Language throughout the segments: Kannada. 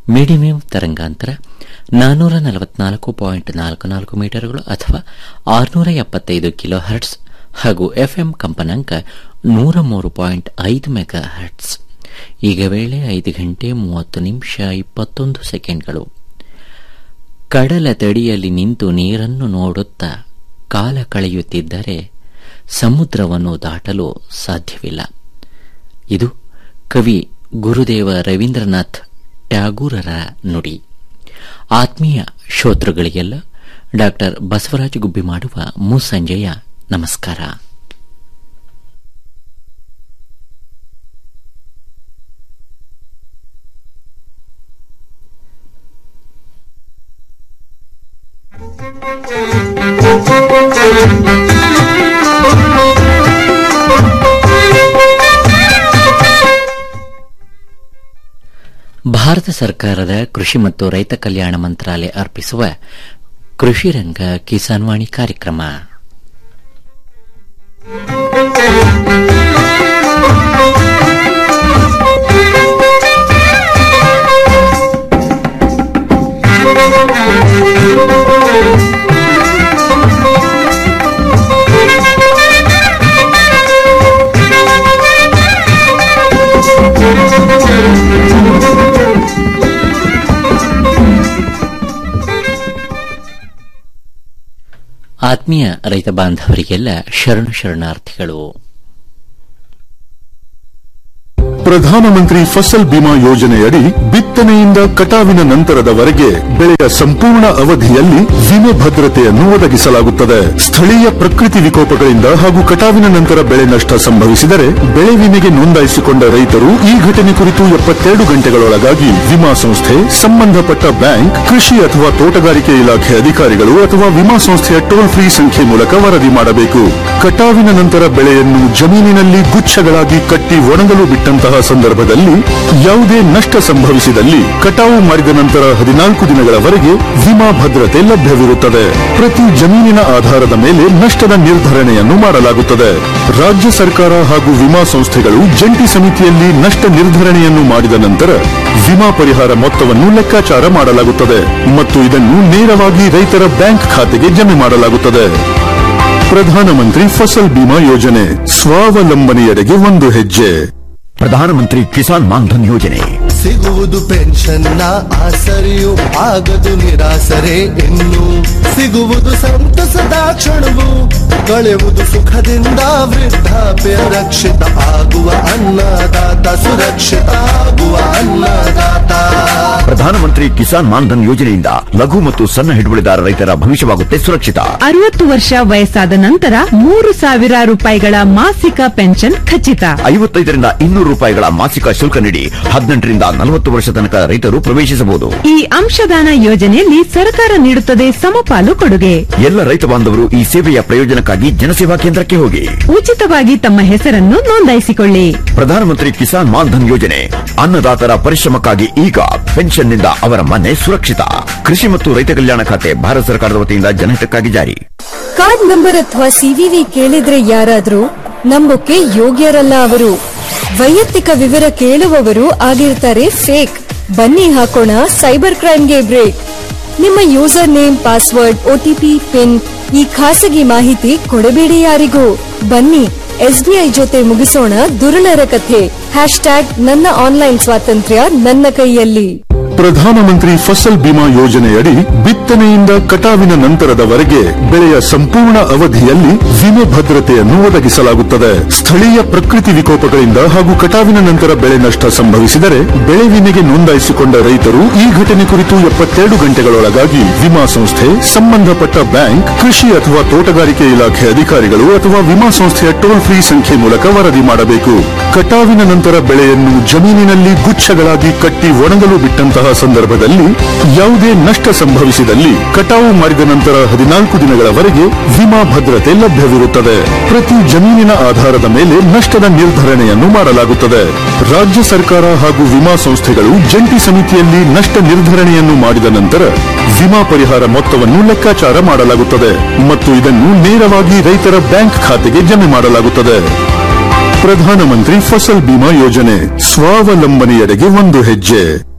ಮೀಡಿಯಂ ತರಂಗಾಂತರ ನಾನ್ನೂರ ನಲವತ್ನಾಲ್ಕು ಪಾಯಿಂಟ್ ನಾಲ್ಕು ನಾಲ್ಕು ಮೀಟರ್ಗಳು ಅಥವಾ ಆರುನೂರ ಎಪ್ಪತ್ತೈದು ಕಿಲೋ ಹರ್ಟ್ಸ್ ಹಾಗೂ ಎಫ್ಎಂ ಕಂಪನಾಂಕ ನೂರ ಮೂರು ಪಾಯಿಂಟ್ ಐದು ಮೆಗಾ ಹರ್ಟ್ಸ್ ಈಗ ವೇಳೆ ಐದು ಗಂಟೆ ಮೂವತ್ತು ನಿಮಿಷ ಇಪ್ಪತ್ತೊಂದು ಸೆಕೆಂಡ್ಗಳು ಕಡಲ ತಡಿಯಲ್ಲಿ ನಿಂತು ನೀರನ್ನು ನೋಡುತ್ತಾ ಕಾಲ ಕಳೆಯುತ್ತಿದ್ದರೆ ಸಮುದ್ರವನ್ನು ದಾಟಲು ಸಾಧ್ಯವಿಲ್ಲ ಇದು ಕವಿ ಗುರುದೇವ ರವೀಂದ್ರನಾಥ್ ಟ್ಯಾಗೂರರ ನುಡಿ ಆತ್ಮೀಯ ಶ್ರೋತೃಗಳಿಗೆಲ್ಲ ಡಾಕ್ಟರ್ ಬಸವರಾಜ ಗುಬ್ಬಿ ಮಾಡುವ ಮುಸ್ಸಂಜೆಯ ನಮಸ್ಕಾರ ಭಾರತ ಸರ್ಕಾರದ ಕೃಷಿ ಮತ್ತು ರೈತ ಕಲ್ಯಾಣ ಮಂತ್ರಾಲಯ ಅರ್ಪಿಸುವ ಕೃಷಿ ರಂಗ ಕಿಸಾನ್ ವಾಣಿ ಕಾರ್ಯಕ್ರಮ ಆತ್ಮೀಯ ರೈತ ಬಾಂಧವರಿಗೆಲ್ಲ ಶರಣು ಶರಣಾರ್ಥಿಗಳು ಪ್ರಧಾನಮಂತ್ರಿ ಫಸಲ್ ಬಿಮಾ ಯೋಜನೆಯಡಿ ಬಿತ್ತನೆಯಿಂದ ಕಟಾವಿನ ನಂತರದವರೆಗೆ ಬೆಳೆಯ ಸಂಪೂರ್ಣ ಅವಧಿಯಲ್ಲಿ ವಿಮೆ ಭದ್ರತೆಯನ್ನು ಒದಗಿಸಲಾಗುತ್ತದೆ ಸ್ಥಳೀಯ ಪ್ರಕೃತಿ ವಿಕೋಪಗಳಿಂದ ಹಾಗೂ ಕಟಾವಿನ ನಂತರ ಬೆಳೆ ನಷ್ಟ ಸಂಭವಿಸಿದರೆ ಬೆಳೆ ವಿಮೆಗೆ ನೋಂದಾಯಿಸಿಕೊಂಡ ರೈತರು ಈ ಘಟನೆ ಕುರಿತು ಎಪ್ಪತ್ತೆರಡು ಗಂಟೆಗಳೊಳಗಾಗಿ ವಿಮಾ ಸಂಸ್ಥೆ ಸಂಬಂಧಪಟ್ಟ ಬ್ಯಾಂಕ್ ಕೃಷಿ ಅಥವಾ ತೋಟಗಾರಿಕೆ ಇಲಾಖೆ ಅಧಿಕಾರಿಗಳು ಅಥವಾ ವಿಮಾ ಸಂಸ್ಥೆಯ ಟೋಲ್ ಫ್ರೀ ಸಂಖ್ಯೆ ಮೂಲಕ ವರದಿ ಮಾಡಬೇಕು ಕಟಾವಿನ ನಂತರ ಬೆಳೆಯನ್ನು ಜಮೀನಿನಲ್ಲಿ ಗುಚ್ಛಗಳಾಗಿ ಕಟ್ಟಿ ಒಣಗಲು ಬಿಟ್ಟಂತಹ ಸಂದರ್ಭದಲ್ಲಿ ಯಾವುದೇ ನಷ್ಟ ಸಂಭವಿಸಿದಲ್ಲಿ ಕಟಾವು ಮಾಡಿದ ನಂತರ ಹದಿನಾಲ್ಕು ದಿನಗಳವರೆಗೆ ವಿಮಾ ಭದ್ರತೆ ಲಭ್ಯವಿರುತ್ತದೆ ಪ್ರತಿ ಜಮೀನಿನ ಆಧಾರದ ಮೇಲೆ ನಷ್ಟದ ನಿರ್ಧರಣೆಯನ್ನು ಮಾಡಲಾಗುತ್ತದೆ ರಾಜ್ಯ ಸರ್ಕಾರ ಹಾಗೂ ವಿಮಾ ಸಂಸ್ಥೆಗಳು ಜಂಟಿ ಸಮಿತಿಯಲ್ಲಿ ನಷ್ಟ ನಿರ್ಧರಣೆಯನ್ನು ಮಾಡಿದ ನಂತರ ವಿಮಾ ಪರಿಹಾರ ಮೊತ್ತವನ್ನು ಲೆಕ್ಕಾಚಾರ ಮಾಡಲಾಗುತ್ತದೆ ಮತ್ತು ಇದನ್ನು ನೇರವಾಗಿ ರೈತರ ಬ್ಯಾಂಕ್ ಖಾತೆಗೆ ಜಮೆ ಮಾಡಲಾಗುತ್ತದೆ ಪ್ರಧಾನಮಂತ್ರಿ ಫಸಲ್ ಬಿಮಾ ಯೋಜನೆ ಸ್ವಾವಲಂಬನೆಯೆಡೆಗೆ ಒಂದು ಹೆಜ್ಜೆ ಪ್ರಧಾನಮಂತ್ರಿ ಕಿಸಾನ್ ಮಾನ್ಧನ್ ಯೋಜನೆ ಸಿಗುವುದು ಪೆನ್ಷನ್ನ ಆಸರೆಯು ಆಗದು ನಿರಾಸರೆ ಇನ್ನು ಸಿಗುವುದು ಸಂತಸದ ಕ್ಷಣವು ಕಳೆಯುವುದು ಸುಖದಿಂದ ವೃದ್ಧಾಪ್ಯ ರಕ್ಷಿತ ಆಗುವ ಅನ್ನದಾತ ಸುರಕ್ಷಿತ ಆಗುವ ಅನ್ನದಾತ ಪ್ರಧಾನಮಂತ್ರಿ ಕಿಸಾನ್ ಮಾನ್ಧನ್ ಯೋಜನೆಯಿಂದ ಲಘು ಮತ್ತು ಸಣ್ಣ ಹಿಡುವಳಿದಾರ ರೈತರ ಭವಿಷ್ಯವಾಗುತ್ತೆ ಸುರಕ್ಷಿತ ಅರವತ್ತು ವರ್ಷ ವಯಸ್ಸಾದ ನಂತರ ಮೂರು ಸಾವಿರ ರೂಪಾಯಿಗಳ ಮಾಸಿಕ ಪೆನ್ಷನ್ ಖಚಿತ ಐವತ್ತೈದರಿಂದ ಇನ್ನೂರು ರೂಪಾಯಿಗಳ ಮಾಸಿಕ ಶುಲ್ಕ ನೀಡಿ ಹದಿನೆಂಟರಿಂದ ನಲವತ್ತು ವರ್ಷ ತನಕ ರೈತರು ಪ್ರವೇಶಿಸಬಹುದು ಈ ಅಂಶದಾನ ಯೋಜನೆಯಲ್ಲಿ ಸರ್ಕಾರ ನೀಡುತ್ತದೆ ಸಮಪಾಲು ಕೊಡುಗೆ ಎಲ್ಲ ರೈತ ಬಾಂಧವರು ಈ ಸೇವೆಯ ಪ್ರಯೋಜನಕ್ಕಾಗಿ ಜನಸೇವಾ ಕೇಂದ್ರಕ್ಕೆ ಹೋಗಿ ಉಚಿತವಾಗಿ ತಮ್ಮ ಹೆಸರನ್ನು ನೋಂದಾಯಿಸಿಕೊಳ್ಳಿ ಪ್ರಧಾನಮಂತ್ರಿ ಕಿಸಾನ್ ಮಾನ್ಧನ್ ಯೋಜನೆ ಅನ್ನದಾತರ ಪರಿಶ್ರಮಕ್ಕಾಗಿ ಈಗ ಪೆನ್ಷನ್ನಿಂದ ಅವರ ಮನೆ ಸುರಕ್ಷಿತ ಕೃಷಿ ಮತ್ತು ರೈತ ಕಲ್ಯಾಣ ಖಾತೆ ಭಾರತ ಸರ್ಕಾರದ ವತಿಯಿಂದ ಜನಹಿತಕ್ಕಾಗಿ ಜಾರಿ ಕಾರ್ಡ್ ನಂಬರ್ ಅಥವಾ ಸಿವಿವಿ ಕೇಳಿದ್ರೆ ಯಾರಾದ್ರೂ ನಂಬೋಕೆ ಯೋಗ್ಯರಲ್ಲ ಅವರು ವೈಯಕ್ತಿಕ ವಿವರ ಕೇಳುವವರು ಆಗಿರ್ತಾರೆ ಫೇಕ್ ಬನ್ನಿ ಹಾಕೋಣ ಸೈಬರ್ ಕ್ರೈಮ್ಗೆ ಬ್ರೇಕ್ ನಿಮ್ಮ user name password OTP PIN ಈ ಖಾಸಗಿ ಮಾಹಿತಿ ಕೊಡಬೇಡಿ ಯಾರಿಗೂ ಬನ್ನಿ ಎಸ್ಬಿಐ ಜೊತೆ ಮುಗಿಸೋಣ ದುರುಳರ ಕಥೆ ಹ್ಯಾಶ್ ಟ್ಯಾಗ್ ನನ್ನ ಆನ್ಲೈನ್ ಸ್ವಾತಂತ್ರ್ಯ ನನ್ನ ಕೈಯಲ್ಲಿ ಪ್ರಧಾನಮಂತ್ರಿ ಫಸಲ್ ಬಿಮಾ ಯೋಜನೆಯಡಿ ಬಿತ್ತನೆಯಿಂದ ಕಟಾವಿನ ನಂತರದವರೆಗೆ ಬೆಳೆಯ ಸಂಪೂರ್ಣ ಅವಧಿಯಲ್ಲಿ ವಿಮೆ ಭದ್ರತೆಯನ್ನು ಒದಗಿಸಲಾಗುತ್ತದೆ ಸ್ಥಳೀಯ ಪ್ರಕೃತಿ ವಿಕೋಪಗಳಿಂದ ಹಾಗೂ ಕಟಾವಿನ ನಂತರ ಬೆಳೆ ನಷ್ಟ ಸಂಭವಿಸಿದರೆ ಬೆಳೆ ವಿಮೆಗೆ ನೋಂದಾಯಿಸಿಕೊಂಡ ರೈತರು ಈ ಘಟನೆ ಕುರಿತು ಎಪ್ಪತ್ತೆರಡು ಗಂಟೆಗಳೊಳಗಾಗಿ ವಿಮಾ ಸಂಸ್ಥೆ ಸಂಬಂಧಪಟ್ಟ ಬ್ಯಾಂಕ್ ಕೃಷಿ ಅಥವಾ ತೋಟಗಾರಿಕೆ ಇಲಾಖೆ ಅಧಿಕಾರಿಗಳು ಅಥವಾ ವಿಮಾ ಸಂಸ್ಥೆಯ ಟೋಲ್ ಫ್ರೀ ಸಂಖ್ಯೆ ಮೂಲಕ ವರದಿ ಮಾಡಬೇಕು ಕಟಾವಿನ ನಂತರ ಬೆಳೆಯನ್ನು ಜಮೀನಿನಲ್ಲಿ ಗುಚ್ಛಗಳಾಗಿ ಕಟ್ಟಿ ಒಣಗಲು ಬಿಟ್ಟಂತಹ ಸಂದರ್ಭದಲ್ಲಿ ಯಾವುದೇ ನಷ್ಟ ಸಂಭವಿಸಿದಲ್ಲಿ ಕಟಾವು ಮಾಡಿದ ನಂತರ ಹದಿನಾಲ್ಕು ದಿನಗಳವರೆಗೆ ವಿಮಾ ಭದ್ರತೆ ಲಭ್ಯವಿರುತ್ತದೆ ಪ್ರತಿ ಜಮೀನಿನ ಆಧಾರದ ಮೇಲೆ ನಷ್ಟದ ನಿರ್ಧರಣೆಯನ್ನು ಮಾಡಲಾಗುತ್ತದೆ ರಾಜ್ಯ ಸರ್ಕಾರ ಹಾಗೂ ವಿಮಾ ಸಂಸ್ಥೆಗಳು ಜಂಟಿ ಸಮಿತಿಯಲ್ಲಿ ನಷ್ಟ ನಿರ್ಧರಣೆಯನ್ನು ಮಾಡಿದ ನಂತರ ವಿಮಾ ಪರಿಹಾರ ಮೊತ್ತವನ್ನು ಲೆಕ್ಕಾಚಾರ ಮಾಡಲಾಗುತ್ತದೆ ಮತ್ತು ಇದನ್ನು ನೇರವಾಗಿ ರೈತರ ಬ್ಯಾಂಕ್ ಖಾತೆಗೆ ಜಮೆ ಮಾಡಲಾಗುತ್ತದೆ ಪ್ರಧಾನಮಂತ್ರಿ ಫಸಲ್ ಬಿಮಾ ಯೋಜನೆ ಸ್ವಾವಲಂಬನೆಯೆಡೆಗೆ ಒಂದು ಹೆಜ್ಜೆ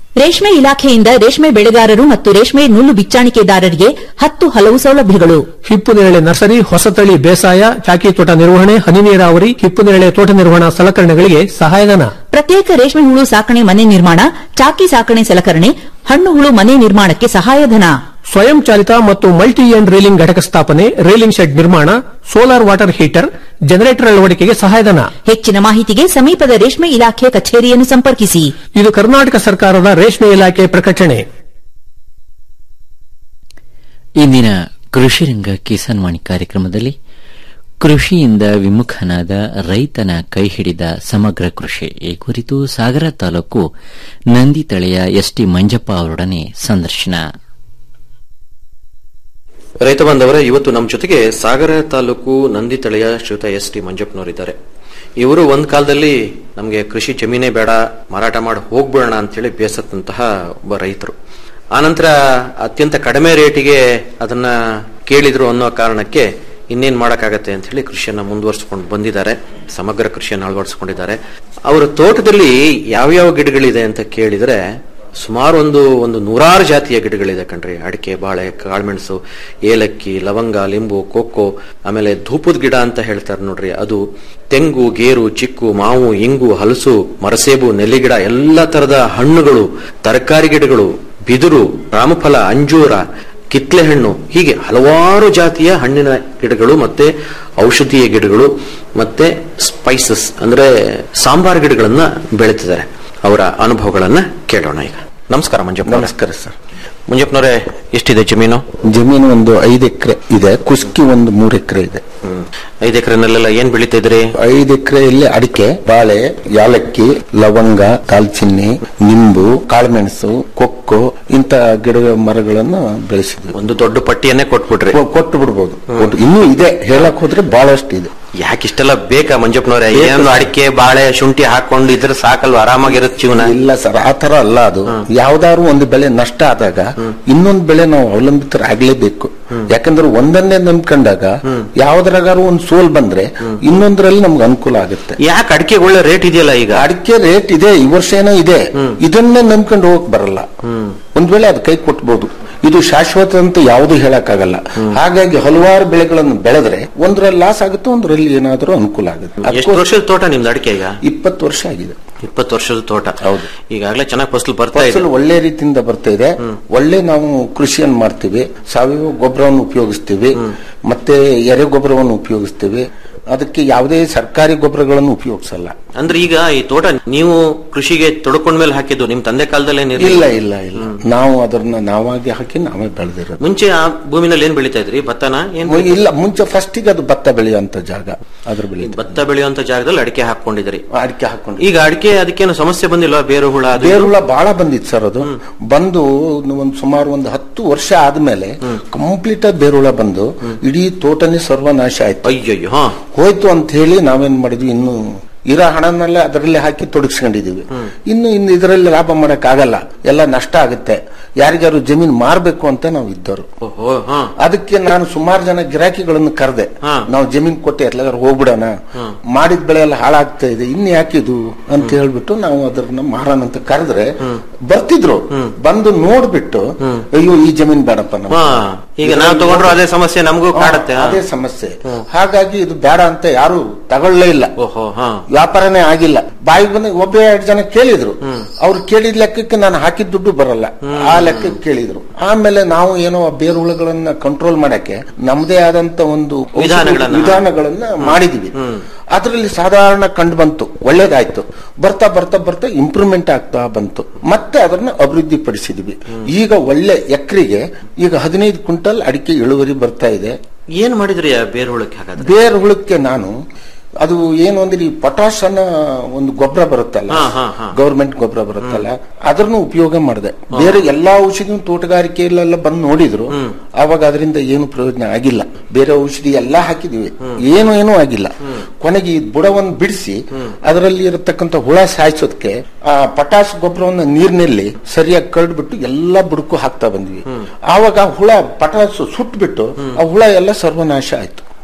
ರೇಷ್ಮೆ ಇಲಾಖೆಯಿಂದ ರೇಷ್ಮೆ ಬೆಳೆಗಾರರು ಮತ್ತು ರೇಷ್ಮೆ ನೂಲು ಬಿಚ್ಚಾಣಿಕೆದಾರರಿಗೆ ಹತ್ತು ಹಲವು ಸೌಲಭ್ಯಗಳು ಹಿಪ್ಪು ನೇರಳೆ ನರ್ಸರಿ ಹೊಸತಳಿ ಬೇಸಾಯ ಚಾಕಿ ತೋಟ ನಿರ್ವಹಣೆ ಹನಿ ನೀರಾವರಿ ಹಿಪ್ಪು ನೇರಳೆ ತೋಟ ನಿರ್ವಹಣಾ ಸಲಕರಣೆಗಳಿಗೆ ಸಹಾಯಧನ ಪ್ರತ್ಯೇಕ ರೇಷ್ಮೆ ಹುಳು ಸಾಕಣೆ ಮನೆ ನಿರ್ಮಾಣ ಚಾಕಿ ಸಾಕಣೆ ಸಲಕರಣೆ ಹಣ್ಣು ಹುಳು ಮನೆ ನಿರ್ಮಾಣಕ್ಕೆ ಸಹಾಯಧನ ಸ್ವಯಂ ಚಾಲಿತ ಮತ್ತು ಮಲ್ಟಿ ಎಂಡ್ ರೇಲಿಂಗ್ ಘಟಕ ಸ್ಥಾಪನೆ ರೇಲಿಂಗ್ ಶೆಡ್ ನಿರ್ಮಾಣ ಸೋಲಾರ್ ವಾಟರ್ ಹೀಟರ್ ಜನರೇಟರ್ ಅಳವಡಿಕೆಗೆ ಸಹಾಯಧನ ಹೆಚ್ಚಿನ ಮಾಹಿತಿಗೆ ಸಮೀಪದ ರೇಷ್ಮೆ ಇಲಾಖೆ ಕಚೇರಿಯನ್ನು ಸಂಪರ್ಕಿಸಿ ಇದು ಕರ್ನಾಟಕ ಸರ್ಕಾರದ ರೇಷ್ಮೆ ಇಲಾಖೆ ಪ್ರಕಟಣೆ ಇಂದಿನ ಕೃಷಿರಂಗ ಕಿಸಾನ್ ವಾಣಿ ಕಾರ್ಯಕ್ರಮದಲ್ಲಿ ಕೃಷಿಯಿಂದ ವಿಮುಖನಾದ ರೈತನ ಕೈ ಹಿಡಿದ ಸಮಗ್ರ ಕೃಷಿ ಈ ಕುರಿತು ಸಾಗರ ತಾಲೂಕು ನಂದಿ ತಳೆಯ ಎಸ್ಟಿ ಮಂಜಪ್ಪ ಅವರೊಡನೆ ಸಂದರ್ಶನ ರೈತ ಬಾಂಧವರೇ ಇವತ್ತು ನಮ್ಮ ಜೊತೆಗೆ ಸಾಗರ ತಾಲೂಕು ನಂದಿತಳೆಯ ಶ್ರೀಯುತ ಎಸ್ ಟಿ ಮಂಜಪ್ಪನವರಿದ್ದಾರೆ ಇವರು ಒಂದ್ ಕಾಲದಲ್ಲಿ ನಮಗೆ ಕೃಷಿ ಜಮೀನೇ ಬೇಡ ಮಾರಾಟ ಮಾಡಿ ಹೋಗ್ಬಿಡೋಣ ಅಂತೇಳಿ ಬೇಸತ್ತಂತಹ ಒಬ್ಬ ರೈತರು ಆನಂತರ ಅತ್ಯಂತ ಕಡಿಮೆ ರೇಟಿಗೆ ಅದನ್ನ ಕೇಳಿದ್ರು ಅನ್ನೋ ಕಾರಣಕ್ಕೆ ಇನ್ನೇನ್ ಮಾಡಕ್ಕಾಗತ್ತೆ ಅಂತ ಹೇಳಿ ಕೃಷಿಯನ್ನ ಮುಂದುವರಿಸಿಕೊಂಡು ಬಂದಿದ್ದಾರೆ ಸಮಗ್ರ ಕೃಷಿಯನ್ನು ಅಳವಡಿಸಿಕೊಂಡಿದ್ದಾರೆ ಅವರ ತೋಟದಲ್ಲಿ ಯಾವ್ಯಾವ ಗಿಡಗಳಿದೆ ಅಂತ ಕೇಳಿದ್ರೆ ಸುಮಾರು ಒಂದು ಒಂದು ನೂರಾರು ಜಾತಿಯ ಗಿಡಗಳಿದೆ ಕಣ್ರಿ ಅಡಿಕೆ ಬಾಳೆ ಕಾಳುಮೆಣಸು ಏಲಕ್ಕಿ ಲವಂಗ ಲಿಂಬು ಕೊಕ್ಕೋ ಆಮೇಲೆ ಧೂಪದ ಗಿಡ ಅಂತ ಹೇಳ್ತಾರೆ ನೋಡ್ರಿ ಅದು ತೆಂಗು ಗೇರು ಚಿಕ್ಕು ಮಾವು ಇಂಗು ಹಲಸು ಮರಸೇಬು ನೆಲ್ಲಿಗಿಡ ಎಲ್ಲ ತರದ ಹಣ್ಣುಗಳು ತರಕಾರಿ ಗಿಡಗಳು ಬಿದಿರು ರಾಮಫಲ ಅಂಜೂರ ಕಿತ್ಲೆ ಹಣ್ಣು ಹೀಗೆ ಹಲವಾರು ಜಾತಿಯ ಹಣ್ಣಿನ ಗಿಡಗಳು ಮತ್ತೆ ಔಷಧೀಯ ಗಿಡಗಳು ಮತ್ತೆ ಸ್ಪೈಸಸ್ ಅಂದ್ರೆ ಸಾಂಬಾರ್ ಗಿಡಗಳನ್ನ ಬೆಳೀತಿದ್ದಾರೆ ಅವರ ಅನುಭವಗಳನ್ನ ಕೇಳೋಣ ಈಗ ನಮಸ್ಕಾರ ಮಂಜಪ್ಪ ನಮಸ್ಕಾರ ಸರ್ ಮಂಜಪ್ಪನವರೇ ಎಷ್ಟಿದೆ ಜಮೀನು ಜಮೀನು ಒಂದು ಐದು ಎಕರೆ ಇದೆ ಕುಸ್ಕಿ ಒಂದು ಮೂರು ಎಕರೆ ಇದೆ ಐದು ಎಕರೆನಲ್ಲೆಲ್ಲ ಏನ್ ಬೆಳೀತಾ ಇದ್ರಿ ಐದು ಎಕರೆಯಲ್ಲಿ ಅಡಿಕೆ ಬಾಳೆ ಯಾಲಕ್ಕಿ ಲವಂಗ ದಾಲ್ಚಿನ್ನಿ ನಿಂಬು ಕಾಳುಮೆಣಸು ಕೊಕ್ಕೋ ಇಂತ ಗಿಡ ಮರಗಳನ್ನು ಬೆಳೆಸಿದ್ವಿ ಒಂದು ದೊಡ್ಡ ಪಟ್ಟಿಯನ್ನೇ ಕೊಟ್ಬಿಟ್ರಿ ಕೊ- ಕೊಟ್ಟು ಬಿಡ್ಬೋದು ಕೊಟ್ಟು- ಇನ್ನೂ ಇದೆ ಹೇಳಕ್ ಹೋದ್ರೆ ಬಹಳಷ್ಟು ಇದೆ ಯಾಕೆ ಇಷ್ಟೆಲ್ಲ ಬೇಕಾ ಮಂಜಪ್ಪನವರೇ ಏನು ಅಡಿಕೆ ಬಾಳೆ ಶುಂಠಿ ಹಾಕೊಂಡು ಇದ್ರೆ ಸಾಕಲ್ವಾ ಆರಾಮಾಗಿರುತ್ತೆ ಜೀವನ ಇಲ್ಲ ಸರ್ ಆ ತರ ಅಲ್ಲ ಅದು ಯಾವ್ದಾದ್ರು ಒಂದು ಬೆಳೆ ನಷ್ಟ ಆದಾಗ ಇನ್ನೊಂದು ಬೆಳೆ ನಾವು ಅವಲಂಬಿತರಾಗ್ಲೇಬೇಕು ಯಾಕಂದ್ರೆ ಒಂದನ್ನೇ ನಂಬ್ಕೊಂಡಾಗ ಯಾವ್ದ್ರಾಗಾರು ಒಂದ್ ಸೋಲ್ ಬಂದ್ರೆ ಇನ್ನೊಂದ್ರಲ್ಲಿ ನಮ್ಗೆ ಅನುಕೂಲ ಆಗುತ್ತೆ ಯಾಕೆ ಅಡಿಕೆ ಒಳ್ಳೆ ರೇಟ್ ಇದೆಯಲ್ಲ ಈಗ ಅಡಿಕೆ ರೇಟ್ ಇದೆ ಈ ವರ್ಷ ಏನೋ ಇದೆ ಇದನ್ನೇ ನಂಬ್ಕೊಂಡು ಹೋಗಕ್ ಬರಲ್ಲ ಒಂದ್ ವೇಳೆ ಅದು ಕೈ ಕೊಟ್ಬೋದು ಇದು ಶಾಶ್ವತ ಅಂತ ಯಾವುದು ಹೇಳಕ್ಕಾಗಲ್ಲ ಹಾಗಾಗಿ ಹಲವಾರು ಬೆಳೆಗಳನ್ನು ಬೆಳೆದ್ರೆ ಒಂದ್ರಲ್ಲಿ ಲಾಸ್ ಆಗುತ್ತೆ ಒಂದ್ರಲ್ಲಿ ಏನಾದ್ರೂ ಅನುಕೂಲ ಆಗುತ್ತೆ ಎಷ್ಟು ಅದಕ್ಕೋಸ್ಕರ ವರ್ಷದ ತೋಟ ನಿಮ್ದು ಅಡಿಕೆ ಈಗ ಇಪ್ಪತ್ತು ವರ್ಷ ಆಗಿದೆ ಇಪ್ಪತ್ತು ವರ್ಷದ ತೋಟ ಹೌದು. ಈಗಾಗಲೇ ಚೆನ್ನಾಗಿ ಫಸಲು ಬರ್ತಾ ಇದೆ ಫಸಲು ಒಳ್ಳೆ ರೀತಿಯಿಂದ ಬರ್ತಾ ಇದೆ ಒಳ್ಳೆ ನಾವು ಕೃಷಿಯನ್ನು ಮಾಡ್ತೀವಿ ಸಾವಯವ ಗೊಬ್ಬರವನ್ನು ಉಪಯೋಗಿಸ್ತೀವಿ ಮತ್ತೆ ಎರೆ ಗೊಬ್ಬರವನ್ನು ಉಪಯೋಗಿಸ್ತೀವಿ ಅದಕ್ಕೆ ಯಾವುದೇ ಸರ್ಕಾರಿ ಗೊಬ್ಬರಗಳನ್ನು ಉಪಯೋಗಿಸಲ್ಲ ಅಂದ್ರೆ ಈಗ ಈ ತೋಟ ನೀವು ಕೃಷಿಗೆ ತೊಡ್ಕೊಂಡ ಮೇಲೆ ಹಾಕಿದ್ದು ನಿಮ್ ತಂದೆ ಕಾಲದಲ್ಲೇ ಇಲ್ಲ ಇಲ್ಲ ಇಲ್ಲ ನಾವು ಅದನ್ನ ನಾವಾಗಿ ಹಾಕಿ ನಾವೇ ಬೆಳೆದಿರೋದು ಮುಂಚೆ ಆ ಭೂಮಿನಲ್ಲಿ ಏನ್ ಬೆಳೀತಾ ಇದ್ರಿ ಭತ್ತನ ಏನ್ ಇಲ್ಲ ಮುಂಚೆ ಫಸ್ಟಿಗೆ ಅದು ಭತ್ತ ಬೆಳೆಯುವಂತ ಜಾಗ ಅದ್ರ ಬೆಳೆ ಭತ್ತ ಬೆಳೆಯುವಂತ ಜಾಗದಲ್ಲಿ ಅಡಿಕೆ ಹಾಕೊಂಡಿದ್ರಿ ಅಡಿಕೆ ಹಾಕೊಂಡು ಈಗ ಅಡಿಕೆ ಅದಕ್ಕೇನು ಸಮಸ್ಯೆ ಬಂದಿಲ್ವಾ ಬೇರು ಹುಳ ಅದು ಇದು? ಬೇರುಳ ಬಹಳ ಬಂದಿತ್ತು ಸರ್ ಅದು ಬಂದು ಒಂದು ಸುಮಾರು ಒಂದು ಹತ್ತು ವರ್ಷ ಆದ್ಮೇಲೆ ಕಂಪ್ಲೀಟ್ ಆಗಿ ಬೇರುಳ ಬಂದು ಇಡೀ ತೋಟನೇ ಸರ್ವನಾಶ ಆಯ್ತು ಅಯ್ಯಯ್ಯೋ ಹಾ ಹೋಯ್ತು ಅಂತ ಹೇಳಿ ನಾವೇನ್ ಮಾಡಿದ್ವಿ ಇನ್ನು ಇರೋ ಹಣನೆಲ್ಲ ಅದರಲ್ಲಿ ಹಾಕಿ ತೊಡಗಿಸ್ಕೊಂಡಿದೀವಿ ಇನ್ನು ಇನ್ನು ಇದರಲ್ಲಿ ಲಾಭ ಮಾಡಕ್ ಆಗಲ್ಲ ಎಲ್ಲ ನಷ್ಟ ಆಗುತ್ತೆ ಯಾರಿಗಾರು ಜಮೀನ್ ಮಾರ್ಬೇಕು ಅಂತ ನಾವು ಇದ್ದವರು ಓಹೋ ಹಾ ಅದಕ್ಕೆ ನಾನು ಸುಮಾರು ಜನ ಗಿರಾಕಿಗಳನ್ನು ಕರೆದೆ ಹಾ. ನಾವು ಜಮೀನ್ ಕೊಟ್ಟು ಎಲ್ಲಾದ್ರೂ ಹೋಗ್ಬಿಡೋಣ ಮಾಡಿದ ಬೆಳೆ ಎಲ್ಲ ಹಾಳಾಗ್ತಾ ಇದೆ ಇನ್ನು ಯಾಕಿದು ಅಂತ ಹೇಳ್ಬಿಟ್ಟು ನಾವು ಅದನ್ನ ಮಾರೋಣ ಅಂತ ಕರೆದ್ರೆ ಬರ್ತಿದ್ರು ಬಂದು ನೋಡ್ಬಿಟ್ಟು ಅಯ್ಯೋ ಈ ಜಮೀನ್ ಬೇಡಪ್ಪ ನಮ್ಗೆ. ಹಾ ಈಗ ನಾವು ತಗೊಂಡ್ರು ಅದೇ ಸಮಸ್ಯೆ ನಮಗೂ ಕಾಡತ್ತೆ ಹಾ. ಅದೇ ಸಮಸ್ಯೆ ಹಾಗಾಗಿ ಇದು ಬೇಡ ಅಂತ ಯಾರು ತಗೊಳ್ಳೇ ಇಲ್ಲ ಓಹೋ ಹಾ ವ್ಯಾಪಾರನೇ ಆಗಿಲ್ಲ ಬಾಯಿಗೆ ಬಂದ ಒಬ್ಬ ಎರಡು ಜನ ಕೇಳಿದ್ರು ಅವ್ರು ಕೇಳಿದ ಲೆಕ್ಕಕ್ಕೆ ನಾನು ಹಾಕಿದ ದುಡ್ಡು ಬರಲ್ಲ ಆ ಲೆಕ್ಕಕ್ಕೆ ಕೇಳಿದ್ರು ಆಮೇಲೆ ನಾವು ಏನೋ ಆ ಬೇರುಹುಳುಗಳನ್ನ ಕಂಟ್ರೋಲ್ ಮಾಡಕ್ಕೆ ನಮ್ಮದೇ ಆದಂತ ಒಂದು ಔಷಧಿ ವಿಧಾನಗಳನ್ನ. ವಿಧಾನಗಳನ್ನ ಮಾಡಿದ್ವಿ ಅದರಲ್ಲಿ ಸಾಧಾರಣ ಕಂಡು ಬಂತು ಒಳ್ಳೇದಾಯ್ತು ಬರ್ತಾ ಬರ್ತಾ ಬರ್ತಾ ಇಂಪ್ರೂವ್ಮೆಂಟ್ ಆಗ್ತಾ ಬಂತು ಮತ್ತೆ ಅದನ್ನ ಅಭಿವೃದ್ಧಿ ಪಡಿಸಿದ್ವಿ ಈಗ ಒಳ್ಳೆ ಎಕರೆಗೆ ಈಗ ಹದಿನೈದು ಕ್ವಿಂಟಲ್ ಅಡಿಕೆ ಇಳುವರಿ ಬರ್ತಾ ಇದೆ ಏನ್ ಮಾಡಿದ್ರಿ ಆ ಬೇರು ಹುಳಕ್ಕೆ ಹಾಗಾದ್ರೆ ಬೇರ್ ಹುಳಕ್ಕೆ ನಾನು ಅದು ಏನು ಅಂದ್ರೆ ಈ ಪೊಟಾಶ್ ಅನ್ನೋ ಒಂದು ಗೊಬ್ಬರ ಬರುತ್ತಲ್ಲ ಹಾ, ಹಾ, ಹಾ. ಗೌರ್ಮೆಂಟ್ ಗೊಬ್ಬರ ಬರುತ್ತಲ್ಲ ಅದನ್ನು ಉಪಯೋಗ ಮಾಡಿದೆ ಬೇರೆ ಎಲ್ಲಾ ಔಷಧಿ ತೋಟಗಾರಿಕೆಯಲ್ಲೆಲ್ಲ ಬಂದು ನೋಡಿದ್ರು ಆವಾಗ ಅದರಿಂದ ಏನು ಪ್ರಯೋಜನ ಆಗಿಲ್ಲ ಬೇರೆ ಔಷಧಿ ಎಲ್ಲಾ ಹಾಕಿದ್ವಿ ಏನು ಏನೂ ಆಗಿಲ್ಲ ಕೊನೆಗೆ ಈ ಬುಡವನ್ನು ಬಿಡಿಸಿ ಅದರಲ್ಲಿ ಇರತಕ್ಕಂತ ಹುಳ ಸಾಯಿಸೋದಕ್ಕೆ ಆ ಪಟಾಶ್ ಗೊಬ್ಬರವನ್ನ ನೀರಿನಲ್ಲಿ ಸರಿಯಾಗಿ ಕಳ್ದ್ಬಿಟ್ಟು ಎಲ್ಲಾ ಬುಡಕ್ಕೂ ಹಾಕ್ತಾ ಬಂದ್ವಿ ಆವಾಗ ಆ ಹುಳ ಪಟಾಸು ಸುಟ್ಬಿಟ್ಟು ಆ ಹುಳ ಎಲ್ಲ ಸರ್ವನಾಶ ಆಯ್ತು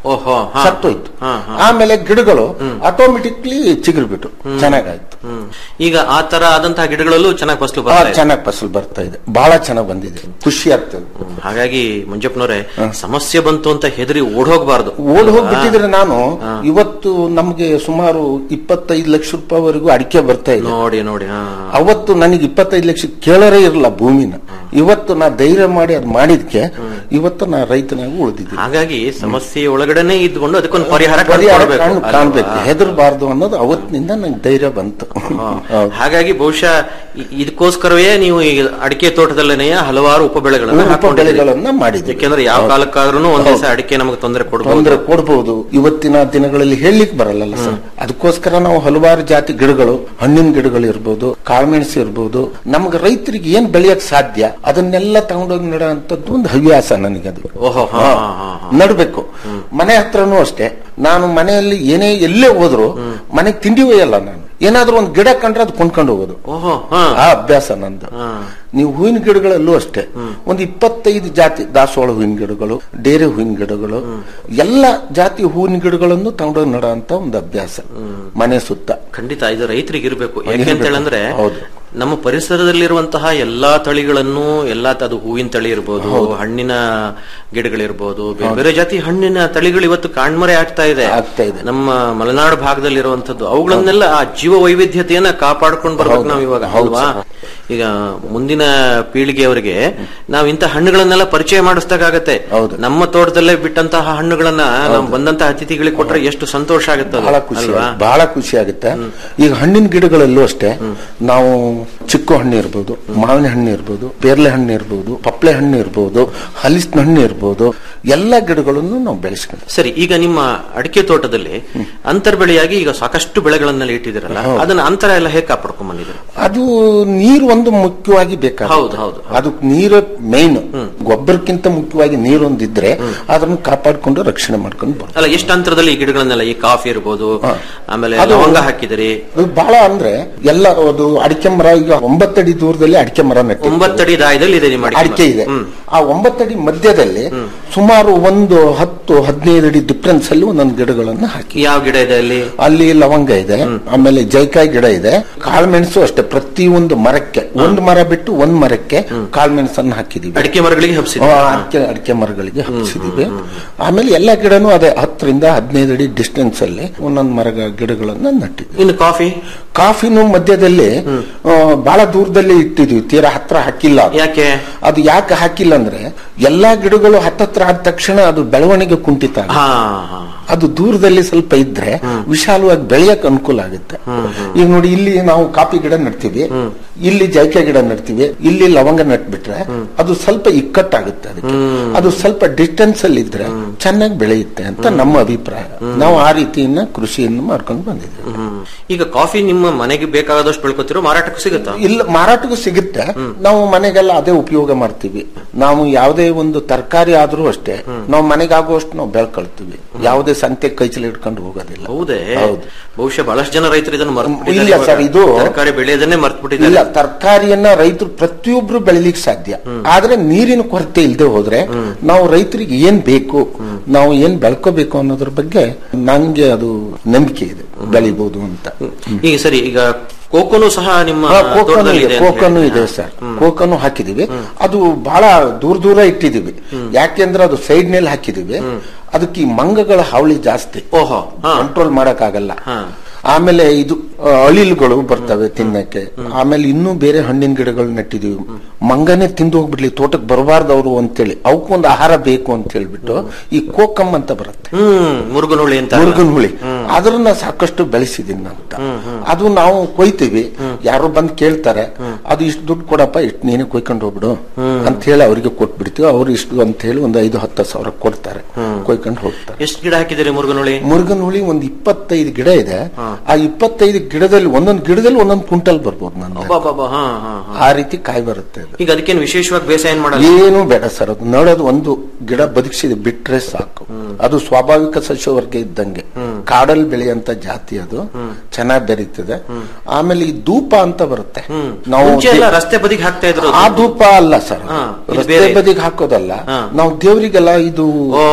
ಓಹೋ ಹಾ. ಸತ್ತೋಯ್ತು ಹಾ, ಹಾ. ಆಮೇಲೆ ಗಿಡಗಳು ಆಟೋಮೆಟಿಕ್ಲಿ ಚಿಗುರ್ಬಿಟ್ಟು ಚೆನ್ನಾಗಾಯ್ತು ಹ್ಮ್. ಈಗ ಆ ತರ ಆದಂತಹ ಗಿಡಗಳಲ್ಲೂ ಚೆನ್ನಾಗಿ ಫಸಲು ಆ, ಬರ್ತಾ ಇದೆ ಚೆನ್ನಾಗಿ ಫಸಲು ಬರ್ತಾ ಇದೆ ಬಹಳ ಚೆನ್ನಾಗಿ ಬಂದಿದೆ ಖುಷಿ ಆಗ್ತದೆ ಹಾಗಾಗಿ ಮಂಜಪ್ಪನವರೇ ಸಮಸ್ಯೆ ಬಂತು ಅಂತ ಹೆದರಿ ಓಡ್ ಹೋಗ್ಬಾರ್ದು ಓಡ್ ಹೋಗ್ಬಿಟ್ಟಿದ್ರೆ ನಾನು ಇವತ್ತು ನಮ್ಗೆ ಸುಮಾರು ಇಪ್ಪತ್ತೈದು ಲಕ್ಷ ರೂಪಾಯಿವರೆಗೂ ಅಡಿಕೆ ಬರ್ತಾ ಇದೆ ನೋಡಿ ನೋಡಿ ಹಾ ಅವತ್ತು ನನಗೆ ಇಪ್ಪತ್ತೈದು ಲಕ್ಷ ಕೇಳರೇ ಇರಲ್ಲ ಭೂಮಿನ ಇವತ್ತು ನಾ ಧೈರ್ಯ ಮಾಡಿ ಅದ್ ಮಾಡಿದ್ಕೆ ಇವತ್ತು ನಾ ರೈತನಾಗಿ ಉಳಿದಿದ್ದೀನಿ ಹಾಗಾಗಿ ಸಮಸ್ಯೆ ಒಳಗಡೆನೆ ಇದ್ಕೊಂಡು ಅದಕ್ಕೊಂದು ಪರಿಹಾರ ಪರಿಹಾರ ಕಂಡುಕೊಳ್ಬೇಕು. ಕಾಣ್- ಅಲ್ವಾ? ಕಾಣ್ಬೇಕು ಹೆದರ್ಬಾರ್ದು ಅನ್ನೋದು ಅವತ್ತಿನಿಂದ ನಂಗೆ ಧೈರ್ಯ ಬಂತು ಹಾ. ಹೌದು. ಹಾಗಾಗಿ ಬಹುಶಃ ಇ- ಇದಕ್ಕೋಸ್ಕರವೇ ನೀವು ಈ ಅಡಿಕೆ ತೋಟದಲ್ಲೇನೆ ಹಲವಾರು ಉಪ ಬೆಳೆಗಳನ್ನ ಉಪ ಹಾಕೊಂಡಿದ್ದೀರಿ. ಬೆಳೆಗಳನ್ನ ಮಾಡಿದ್ವಿ ಯಾಕೆಂದ್ರೆ ಯಾವ ಕಾಲಕ್ಕಾದ್ರೂ ಒಂದ್ ದಿವಸ ಅಡಿಕೆ ನಮಗೆ ತೊಂದರೆ ಕೊಡಬಹುದು ತೊಂದರೆ ಕೊಡ್ಬೋದು ಇವತ್ತಿನ ದಿನಗಳಲ್ಲಿ ಹೇಳಲಿಕ್ಕೆ ಬರಲ್ಲ ಸರ್ ಅದಕ್ಕೋಸ್ಕರ ನಾವು ಹಲವಾರು ಜಾತಿ ಗಿಡಗಳು ಹಣ್ಣಿನ ಗಿಡಗಳು ಇರ್ಬೋದು ಕಾಳುಮೆಣಸು ಇರ್ಬೋದು ನಮ್ಗೆ ರೈತರಿಗೆ ಏನ್ ಬೆಳೆಯಕ್ ಸಾಧ್ಯ ಅದನ್ನೆಲ್ಲ ತಗೊಂಡೋಗಿ ನೆಡುವಂತದ್ದು ಒಂದು ಹವ್ಯಾಸ ನನಗದು ಓಹೋ ಹಾ, ಹಾ. ಹಾ, ಹಾ, ಹಾ. ನಡ್ಬೇಕು ಮನೆ ಹತ್ರನೂ ಅಷ್ಟೇ ನಾನು ಮನೆಯಲ್ಲಿ ಏನೇ ಎಲ್ಲೇ ಹೋದ್ರು ಮನೆಗೆ ತಿಂಡಿ ಒಯ್ಯಲ್ಲ ನಾನು ಏನಾದ್ರೂ ಒಂದು ಗಿಡ ಕಂಡ್ರೆ ಅದು ಕೊಂಡ್ಕೊಂಡು ಹೋಗೋದು ಓಹೋ ಹಾ ಆ ಅಭ್ಯಾಸ ನಂದು ಹಾ. ನೀವು ಹೂವಿನ ಗಿಡಗಳಲ್ಲೂ ಅಷ್ಟೇ ಒಂದು ಇಪ್ಪತ್ತೈದು ಜಾತಿ ದಾಸವಾಳ ಹೂವಿನ ಗಿಡಗಳು ಡೇರೆ ಹೂವಿನ ಗಿಡಗಳು ಎಲ್ಲ ಜಾತಿ ಹೂವಿನ ಗಿಡಗಳನ್ನು ತಗೊಂಡೋಗಿ ನಡುವಂತ ಒಂದು ಅಭ್ಯಾಸ ಮನೆ ಸುತ್ತ ಖಂಡಿತ ಇದು ರೈತರಿಗೆ ಇರಬೇಕು ಯಾಕೆ ಅಂತ ಹೇಳಂದ್ರೆ ಹೌದು. ನಮ್ಮ ಪರಿಸರದಲ್ಲಿರುವಂತಹ ಎಲ್ಲಾ ತಳಿಗಳನ್ನು ಎಲ್ಲಾ ತ- ಅದು ಹೂವಿನ ತಳಿ ಇರ್ಬೋದು ಹಣ್ಣಿನ ಗಿಡಗಳಿರ್ಬೋದು ಬೇರೆ ಬೇರೆ ಜಾತಿ ಹಣ್ಣಿನ ತಳಿಗಳು ಇವತ್ತು ಕಾಣ್ಮರೆ ಆಗ್ತಾ ಇದೆ ಆಗ್ತಾ ಇದೆ. ನಮ್ಮ ಮಲೆನಾಡು ಭಾಗದಲ್ಲಿರುವಂತದ್ದು ಅವುಗಳನ್ನೆಲ್ಲ ಆ ಜೀವ ವೈವಿಧ್ಯತೆಯನ್ನ ಕಾಪಾಡ್ಕೊಂಡು ಬರ್ಬೇಕು ನಾವು ಇವಾಗ ಅಲ್ವಾ ಈಗ ಮುಂದಿನ ಪೀಳಿಗೆಯವರಿಗೆ ನಾವು ಇಂಥ ಹಣ್ಣುಗಳನ್ನೆಲ್ಲ ಪರಿಚಯ ಮಾಡಿಸ್ದಾಗತ್ತೆ ಹೌದು. ನಮ್ಮ ತೋಟದಲ್ಲೇ ಬಿಟ್ಟಂತಹ ಹಣ್ಣುಗಳನ್ನ ನಾವು ಬಂದಂತಹ ಅತಿಥಿಗಳಿಗೆ ಕೊಟ್ರೆ ಎಷ್ಟು ಸಂತೋಷ ಆಗುತ್ತೆ ಅದು, ಬಹಳ ಖುಷಿ ಅಲ್ವಾ ಬಹಳ ಖುಷಿ ಆಗುತ್ತೆ ಈಗ ಹಣ್ಣಿನ ಗಿಡಗಳಲ್ಲೂ ಅಷ್ಟೇ ನಾವು ಚಿಕ್ಕು ಹಣ್ಣು ಇರ್ಬೋದು ಮಾವಿನ ಹಣ್ಣು ಇರ್ಬೋದು ಪೇರ್ಲೆ ಹಣ್ಣು ಇರ್ಬೋದು ಪಪ್ಳೆ ಹಣ್ಣು ಇರ್ಬೋದು ಹಲಿಸಿನ ಹಣ್ಣು ಇರ್ಬೋದು ಎಲ್ಲ ಗಿಡಗಳನ್ನು ನಾವು ಬೆಳೆಸ್ಕೊಂಡು ಸರಿ ಈಗ ನಿಮ್ಮ ಅಡಿಕೆ ತೋಟದಲ್ಲಿ ಅಂತರ್ ಬೆಳೆಯಾಗಿ ಈಗ ಸಾಕಷ್ಟು ಬೆಳೆಗಳನ್ನೆಲ್ಲ ಇಟ್ಟಿದ್ದೀರಲ್ಲ ಅದನ್ನ ಅಂತರ ಎಲ್ಲ ಹೇಗೆ ಕಾಪಾಡ್ಕೊಂಡ್ ಬಂದಿದ್ದೀರಾ ಅದು ನೀರು ಒಂದು ಮುಖ್ಯವಾಗಿ ಬೇಕಾಗುತ್ತೆ ಹೌದು, ಹೌದು. ಅದು ನೀರು ಮೇನ್ ಗೊಬ್ಬರಕ್ಕಿಂತ ಮುಖ್ಯವಾಗಿ ನೀರೊಂದಿದ್ರೆ ಅದನ್ನು ಕಾಪಾಡ್ಕೊಂಡು ರಕ್ಷಣೆ ಮಾಡ್ಕೊಂಡು ಬರ್ಬೋದು ಅಲ್ಲ ಎಷ್ಟು ಅಂತರದಲ್ಲಿ ಈ ಗಿಡಗಳನ್ನೆಲ್ಲ ಈ ಕಾಫಿ ಇರ್ಬೋದು ಆಮೇಲೆ ಅದು- ಲವಂಗ ಹಾಕಿದಿರಿ ಅದು ಬಹಳ ಅಂದ್ರೆ ಎಲ್ಲ ಅದು ಅಡಿಕೆ ಮರ ಈಗ ಒಂಬತ್ತಡಿ ದೂರದಲ್ಲಿ ಅಡಿಕೆ ಮರ ನೆಟ್ಟಿರ್ತೀವಿ. ಒಂಬತ್ತಡಿ ದಾಯದಲ್ಲಿ ಇದೆ ನಿಮ್ಮ ಅಡಿಕೆ ಇದೆ ಆ ಒಂಬತ್ತಡಿ ಮಧ್ಯದಲ್ಲಿ ಸುಮಾರು ಒಂದು ಹತ್ತು ಹದಿನೈದು ಅಡಿ ಡಿಫ್ರೆನ್ಸ್ ಅಲ್ಲಿ ಒಂದೊಂದು ಗಿಡಗಳನ್ನ ಹಾಕಿ ಯಾವ ಗಿಡ ಇದೆ ಅಲ್ಲಿ ಅಲ್ಲಿ ಲವಂಗ ಇದೆ ಆಮೇಲೆ ಜೈಕಾಯಿ ಗಿಡ ಇದೆ ಕಾಳುಮೆಣಸು ಅಷ್ಟೇ ಪ್ರತಿ ಒಂದು ಮರಕ್ಕೆ ಒಂದು ಮರ ಬಿಟ್ಟು ಒಂದ್ ಮರಕ್ಕೆ ಕಾಳುಮೆಣಸನ್ನು ಹಾಕಿದೀವಿ ಅಡಿಕೆ ಮರಗಳಿಗೆ ಹಬ್ಸಿದೆ ಆ, ಅಡಿಕೆ ಅಡಿಕೆ ಮರಗಳಿಗೆ ಹಬ್ಸಿದೀವಿ ಆಮೇಲೆ ಎಲ್ಲ ಗಿಡನೂ ಅದೇ ಹತ್ತರಿಂದ ಹದಿನೈದು ಅಡಿ ಡಿಸ್ಟೆನ್ಸ್ ಅಲ್ಲಿ ಒಂದೊಂದು ಮರ ಗಿಡಗಳನ್ನ ನಟ್ಟಿದ್ವಿ ಇನ್ನು ಕಾಫಿ ಕಾಫಿನೂ ಮಧ್ಯದಲ್ಲಿ ಆ, ಬಹಳ ದೂರದಲ್ಲಿ ಇಟ್ಟಿದ್ವಿ ತೀರಾ ಹತ್ರ ಹಾಕಿಲ್ಲ ಅದು. ಯಾಕೆ ಅದು ಯಾಕೆ ಹಾಕಿಲ್ಲ ಅಂದ್ರೆ ಎಲ್ಲಾ ಗಿಡಗಳು ಹತ್ತತ್ರ ಆದ ತಕ್ಷಣ ಅದು ಬೆಳವಣಿಗೆ ಕುಂಠಿತ ಆಗುತ್ತೆ. ಹಾ ಹಾ ಅದು ದೂರದಲ್ಲಿ ಸ್ವಲ್ಪ ಇದ್ರೆ ವಿಶಾಲವಾಗಿ ಬೆಳೆಯಕ್ ಅನುಕೂಲ ಆಗುತ್ತೆ ಈಗ ನೋಡಿ ಇಲ್ಲಿ ನಾವು ಕಾಫಿ ಗಿಡ ನೆಡ್ತೀವಿ ಇಲ್ಲಿ ಜೈಕೆ ಗಿಡ ನೆಡ್ತೀವಿ ಇಲ್ಲಿ ಲವಂಗ ನೆಟ್ಬಿಟ್ರೆ ಅದು ಸ್ವಲ್ಪ ಇಕ್ಕಟ್ಟಾಗುತ್ತೆ ಅದಕ್ಕೆ ಅದು ಸ್ವಲ್ಪ ಡಿಸ್ಟೆನ್ಸ್ ಅಲ್ಲಿ ಇದ್ರೆ ಚೆನ್ನಾಗಿ ಬೆಳೆಯುತ್ತೆ ಅಂತ ನಮ್ಮ ಅಭಿಪ್ರಾಯ ನಾವು ಆ ರೀತಿಯನ್ನ ಕೃಷಿಯನ್ನು ಮಾಡ್ಕೊಂಡು ಬಂದಿದ್ದೀವಿ ಹ್ಮ್. ಈಗ ಕಾಫಿ ನಿಮ್ಮ ಮನೆಗೆ ಬೇಕಾದಷ್ಟು ಬೆಳ್ಕೊತಿರೋ ಮಾರಾಟಕ್ಕೂ ಸಿಗುತ್ತಾ ಇಲ್ಲ ಮಾರಾಟಕ್ಕೂ ಸಿಗುತ್ತೆ ನಾವು ಮನೆಗೆಲ್ಲ ಅದೇ ಉಪಯೋಗ ಮಾಡ್ತೀವಿ ನಾವು ಯಾವುದೇ ಒಂದು ತರಕಾರಿ ಆದ್ರೂ ಅಷ್ಟೇ ನಾವು ಮನೆಗಾಗುವಷ್ಟು ನಾವು ಬೆಳ್ಕೊಳ್ತೀವಿ ಯಾವುದೇ ಸಂತೆ ಕೈಚಲು ಇಟ್ಕೊಂಡು ಹೋಗೋದಿಲ್ಲ ಹೌದೇ ಹೌದು. ಬಹುಶಃ ಬಹಳಷ್ಟು ಜನ ರೈತರು ಇದನ್ನು ಮರ್ತು ಇಲ್ಲ ಸರ್, ಇದು- ತರಕಾರಿ ಬೆಳೆಯೋದನ್ನೇ ಮರ್ತು ಇಲ್ಲ ಬಿಟ್ಟಿದ್ದಾರೆ ತರಕಾರಿಯನ್ನ ರೈತರು ಪ್ರತಿಯೊಬ್ರು ಬೆಳಿಲಿಕ್ಕೆ ಸಾಧ್ಯ ಆದ್ರೆ ನೀರಿನ ಕೊರತೆ ಇಲ್ಲದೆ ಹೋದ್ರೆ ನಾವು ರೈತರಿಗೆ ಏನ್ ಬೇಕು ನಾವು ಏನ್ ಬೆಳ್ಕೋಬೇಕು ಅನ್ನೋದ್ರ ಬಗ್ಗೆ ನಂಗೆ ಅದು ನಂಬಿಕೆ ಇದೆ ಬೆಳಿಬಹುದು ಅಂತ ಈಗ ಸರಿ ಈಗ ಕೋಕೋನು ಸಹ ನಿಮ್ಮ ಹಾ, ಕೋಕನು ತೋಟದಲ್ಲಿ ಇದೆ ಇದೆ ಅಂತ ಕೋಕನು ಹೇಳಿ. ಇದೆ ಸರ್ ಕೋಕನು ಹಾಕಿದೀವಿ ಅದು ಬಹಳ ದೂರ ದೂರ ಇಟ್ಟಿದೀವಿ ಯಾಕೆಂದ್ರೆ ಅದು ಸೈಡ್ ನಲ್ಲಿ ಹಾಕಿದೀವಿ ಅದಕ್ಕೆ ಈ ಮಂಗಗಳ ಹಾವಳಿ ಜಾಸ್ತಿ ಓಹೋ ಹಾ ಕಂಟ್ರೋಲ್ ಮಾಡಕ್ ಆಗಲ್ಲ ಹಾ. ಆಮೇಲೆ ಇದು ಆ, ಅಳಿಲುಗಳು ಬರ್ತವೆ ತಿನ್ನಕ್ಕೆ ಆಮೇಲೆ ಇನ್ನೂ ಬೇರೆ ಹಣ್ಣಿನ ಗಿಡಗಳು ನೆಟ್ಟಿದೀವಿ ಮಂಗನೇ ತಿಂದು ಹೋಗ್ಬಿಡ್ಲಿ ತೋಟಕ್ಕೆ ಬರಬಾರ್ದು ಅವರು ಅಂತೇಳಿ ಅವಕ್ಕೊಂದು ಆಹಾರ ಬೇಕು ಅಂತ ಹೇಳ್ಬಿಟ್ಟು ಈ ಕೋಕಮ್ ಅಂತ ಬರುತ್ತೆ ಹ್ಮ್ ಮುರುಗನಹುಳಿ ಅಂತ ಮುರುಗನ್ ಹುಳಿ ಅದನ್ನ ಸಾಕಷ್ಟು ಬೆಳೆಸಿದೀನಿ ಅಂತ ಅದು ನಾವು ಕೊಯ್ತೀವಿ ಯಾರೋ ಬಂದ್ ಕೇಳ್ತಾರೆ ಅದು ಇಷ್ಟು ದುಡ್ಡು ಕೊಡಪ್ಪ ಇಷ್ಟು ನೀನೇ ಕೊಯ್ಕೊಂಡು ಹೋಗ್ಬಿಡು ಅಂತ ಹೇಳಿ ಅವರಿಗೆ ಕೊಟ್ಬಿಡ್ತೀವಿ ಅವ್ರು ಇಷ್ಟು ಅಂತ ಹೇಳಿ ಒಂದು ಐದು ಹತ್ತು ಸಾವಿರ ಕೊಡ್ತಾರೆ ಕೊಯ್ಕೊಂಡು ಹೋಗ್ತಾರೆ ಎಷ್ಟು ಗಿಡ ಹಾಕಿದಿರಿ ಮುರುಗನಹುಳಿ ಮುರುಗನ್ ಹುಳಿ ಒಂದು ಇಪ್ಪತ್ತೈದು ಗಿಡ ಇದೆ ಆ ಇಪ್ಪತ್ತೈದು ಗಿಡದಲ್ಲಿ ಒಂದೊಂದು ಗಿಡದಲ್ಲಿ ಒಂದೊಂದು ಕ್ವಿಂಟಲ್ ಬರ್ಬೋದು ನನ್ನ ಅಬ್ಬಬ್ಬಬ್ಬ, ಹಾ ಹಾ ಹಾ. ಆ ರೀತಿ ಕಾಯಿ ಬರುತ್ತೆ ಅದು ಈಗ ಅದಕ್ಕೇನು ವಿಶೇಷವಾಗಿ ಬೇಸಾಯ ಏನ್ ಮಾಡಲ್ಲ ಏನು ಬೇಡ ಸರ್ ಅದು ನೋಡೋದು ಒಂದು ಗಿಡ ಬದುಕಿಸಿದೆ ಬಿಟ್ರೆ ಸಾಕು ಅದು ಸ್ವಾಭಾವಿಕ ಸಸ್ಯವರ್ಗ ಇದ್ದಂಗೆ ಕಾಡಲ್ಲಿ ಬೆಳೆಯಂತ ಜಾತಿ ಅದು ಚೆನ್ನಾಗಿ ಬೆರೀತದೆ ಆಮೇಲೆ ಈ ಧೂಪ ಅಂತ ಬರುತ್ತೆ ನಾವು ಮುಂಚೆ ಎಲ್ಲ ರಸ್ತೆ ಬದಿಗೆ ಹಾಕ್ತಾ ಇದ್ರು ಆ ಧೂಪ ಅಲ್ಲ ಸರ್ ಹಾ, ಇದು ರಸ್ತೆ ಬೇರೆ. ಬದಿಗೆ ಹಾಕೋದಲ್ಲ ಹಾ. ನಾವು ದೇವರಿಗೆಲ್ಲ ಇದು ಓ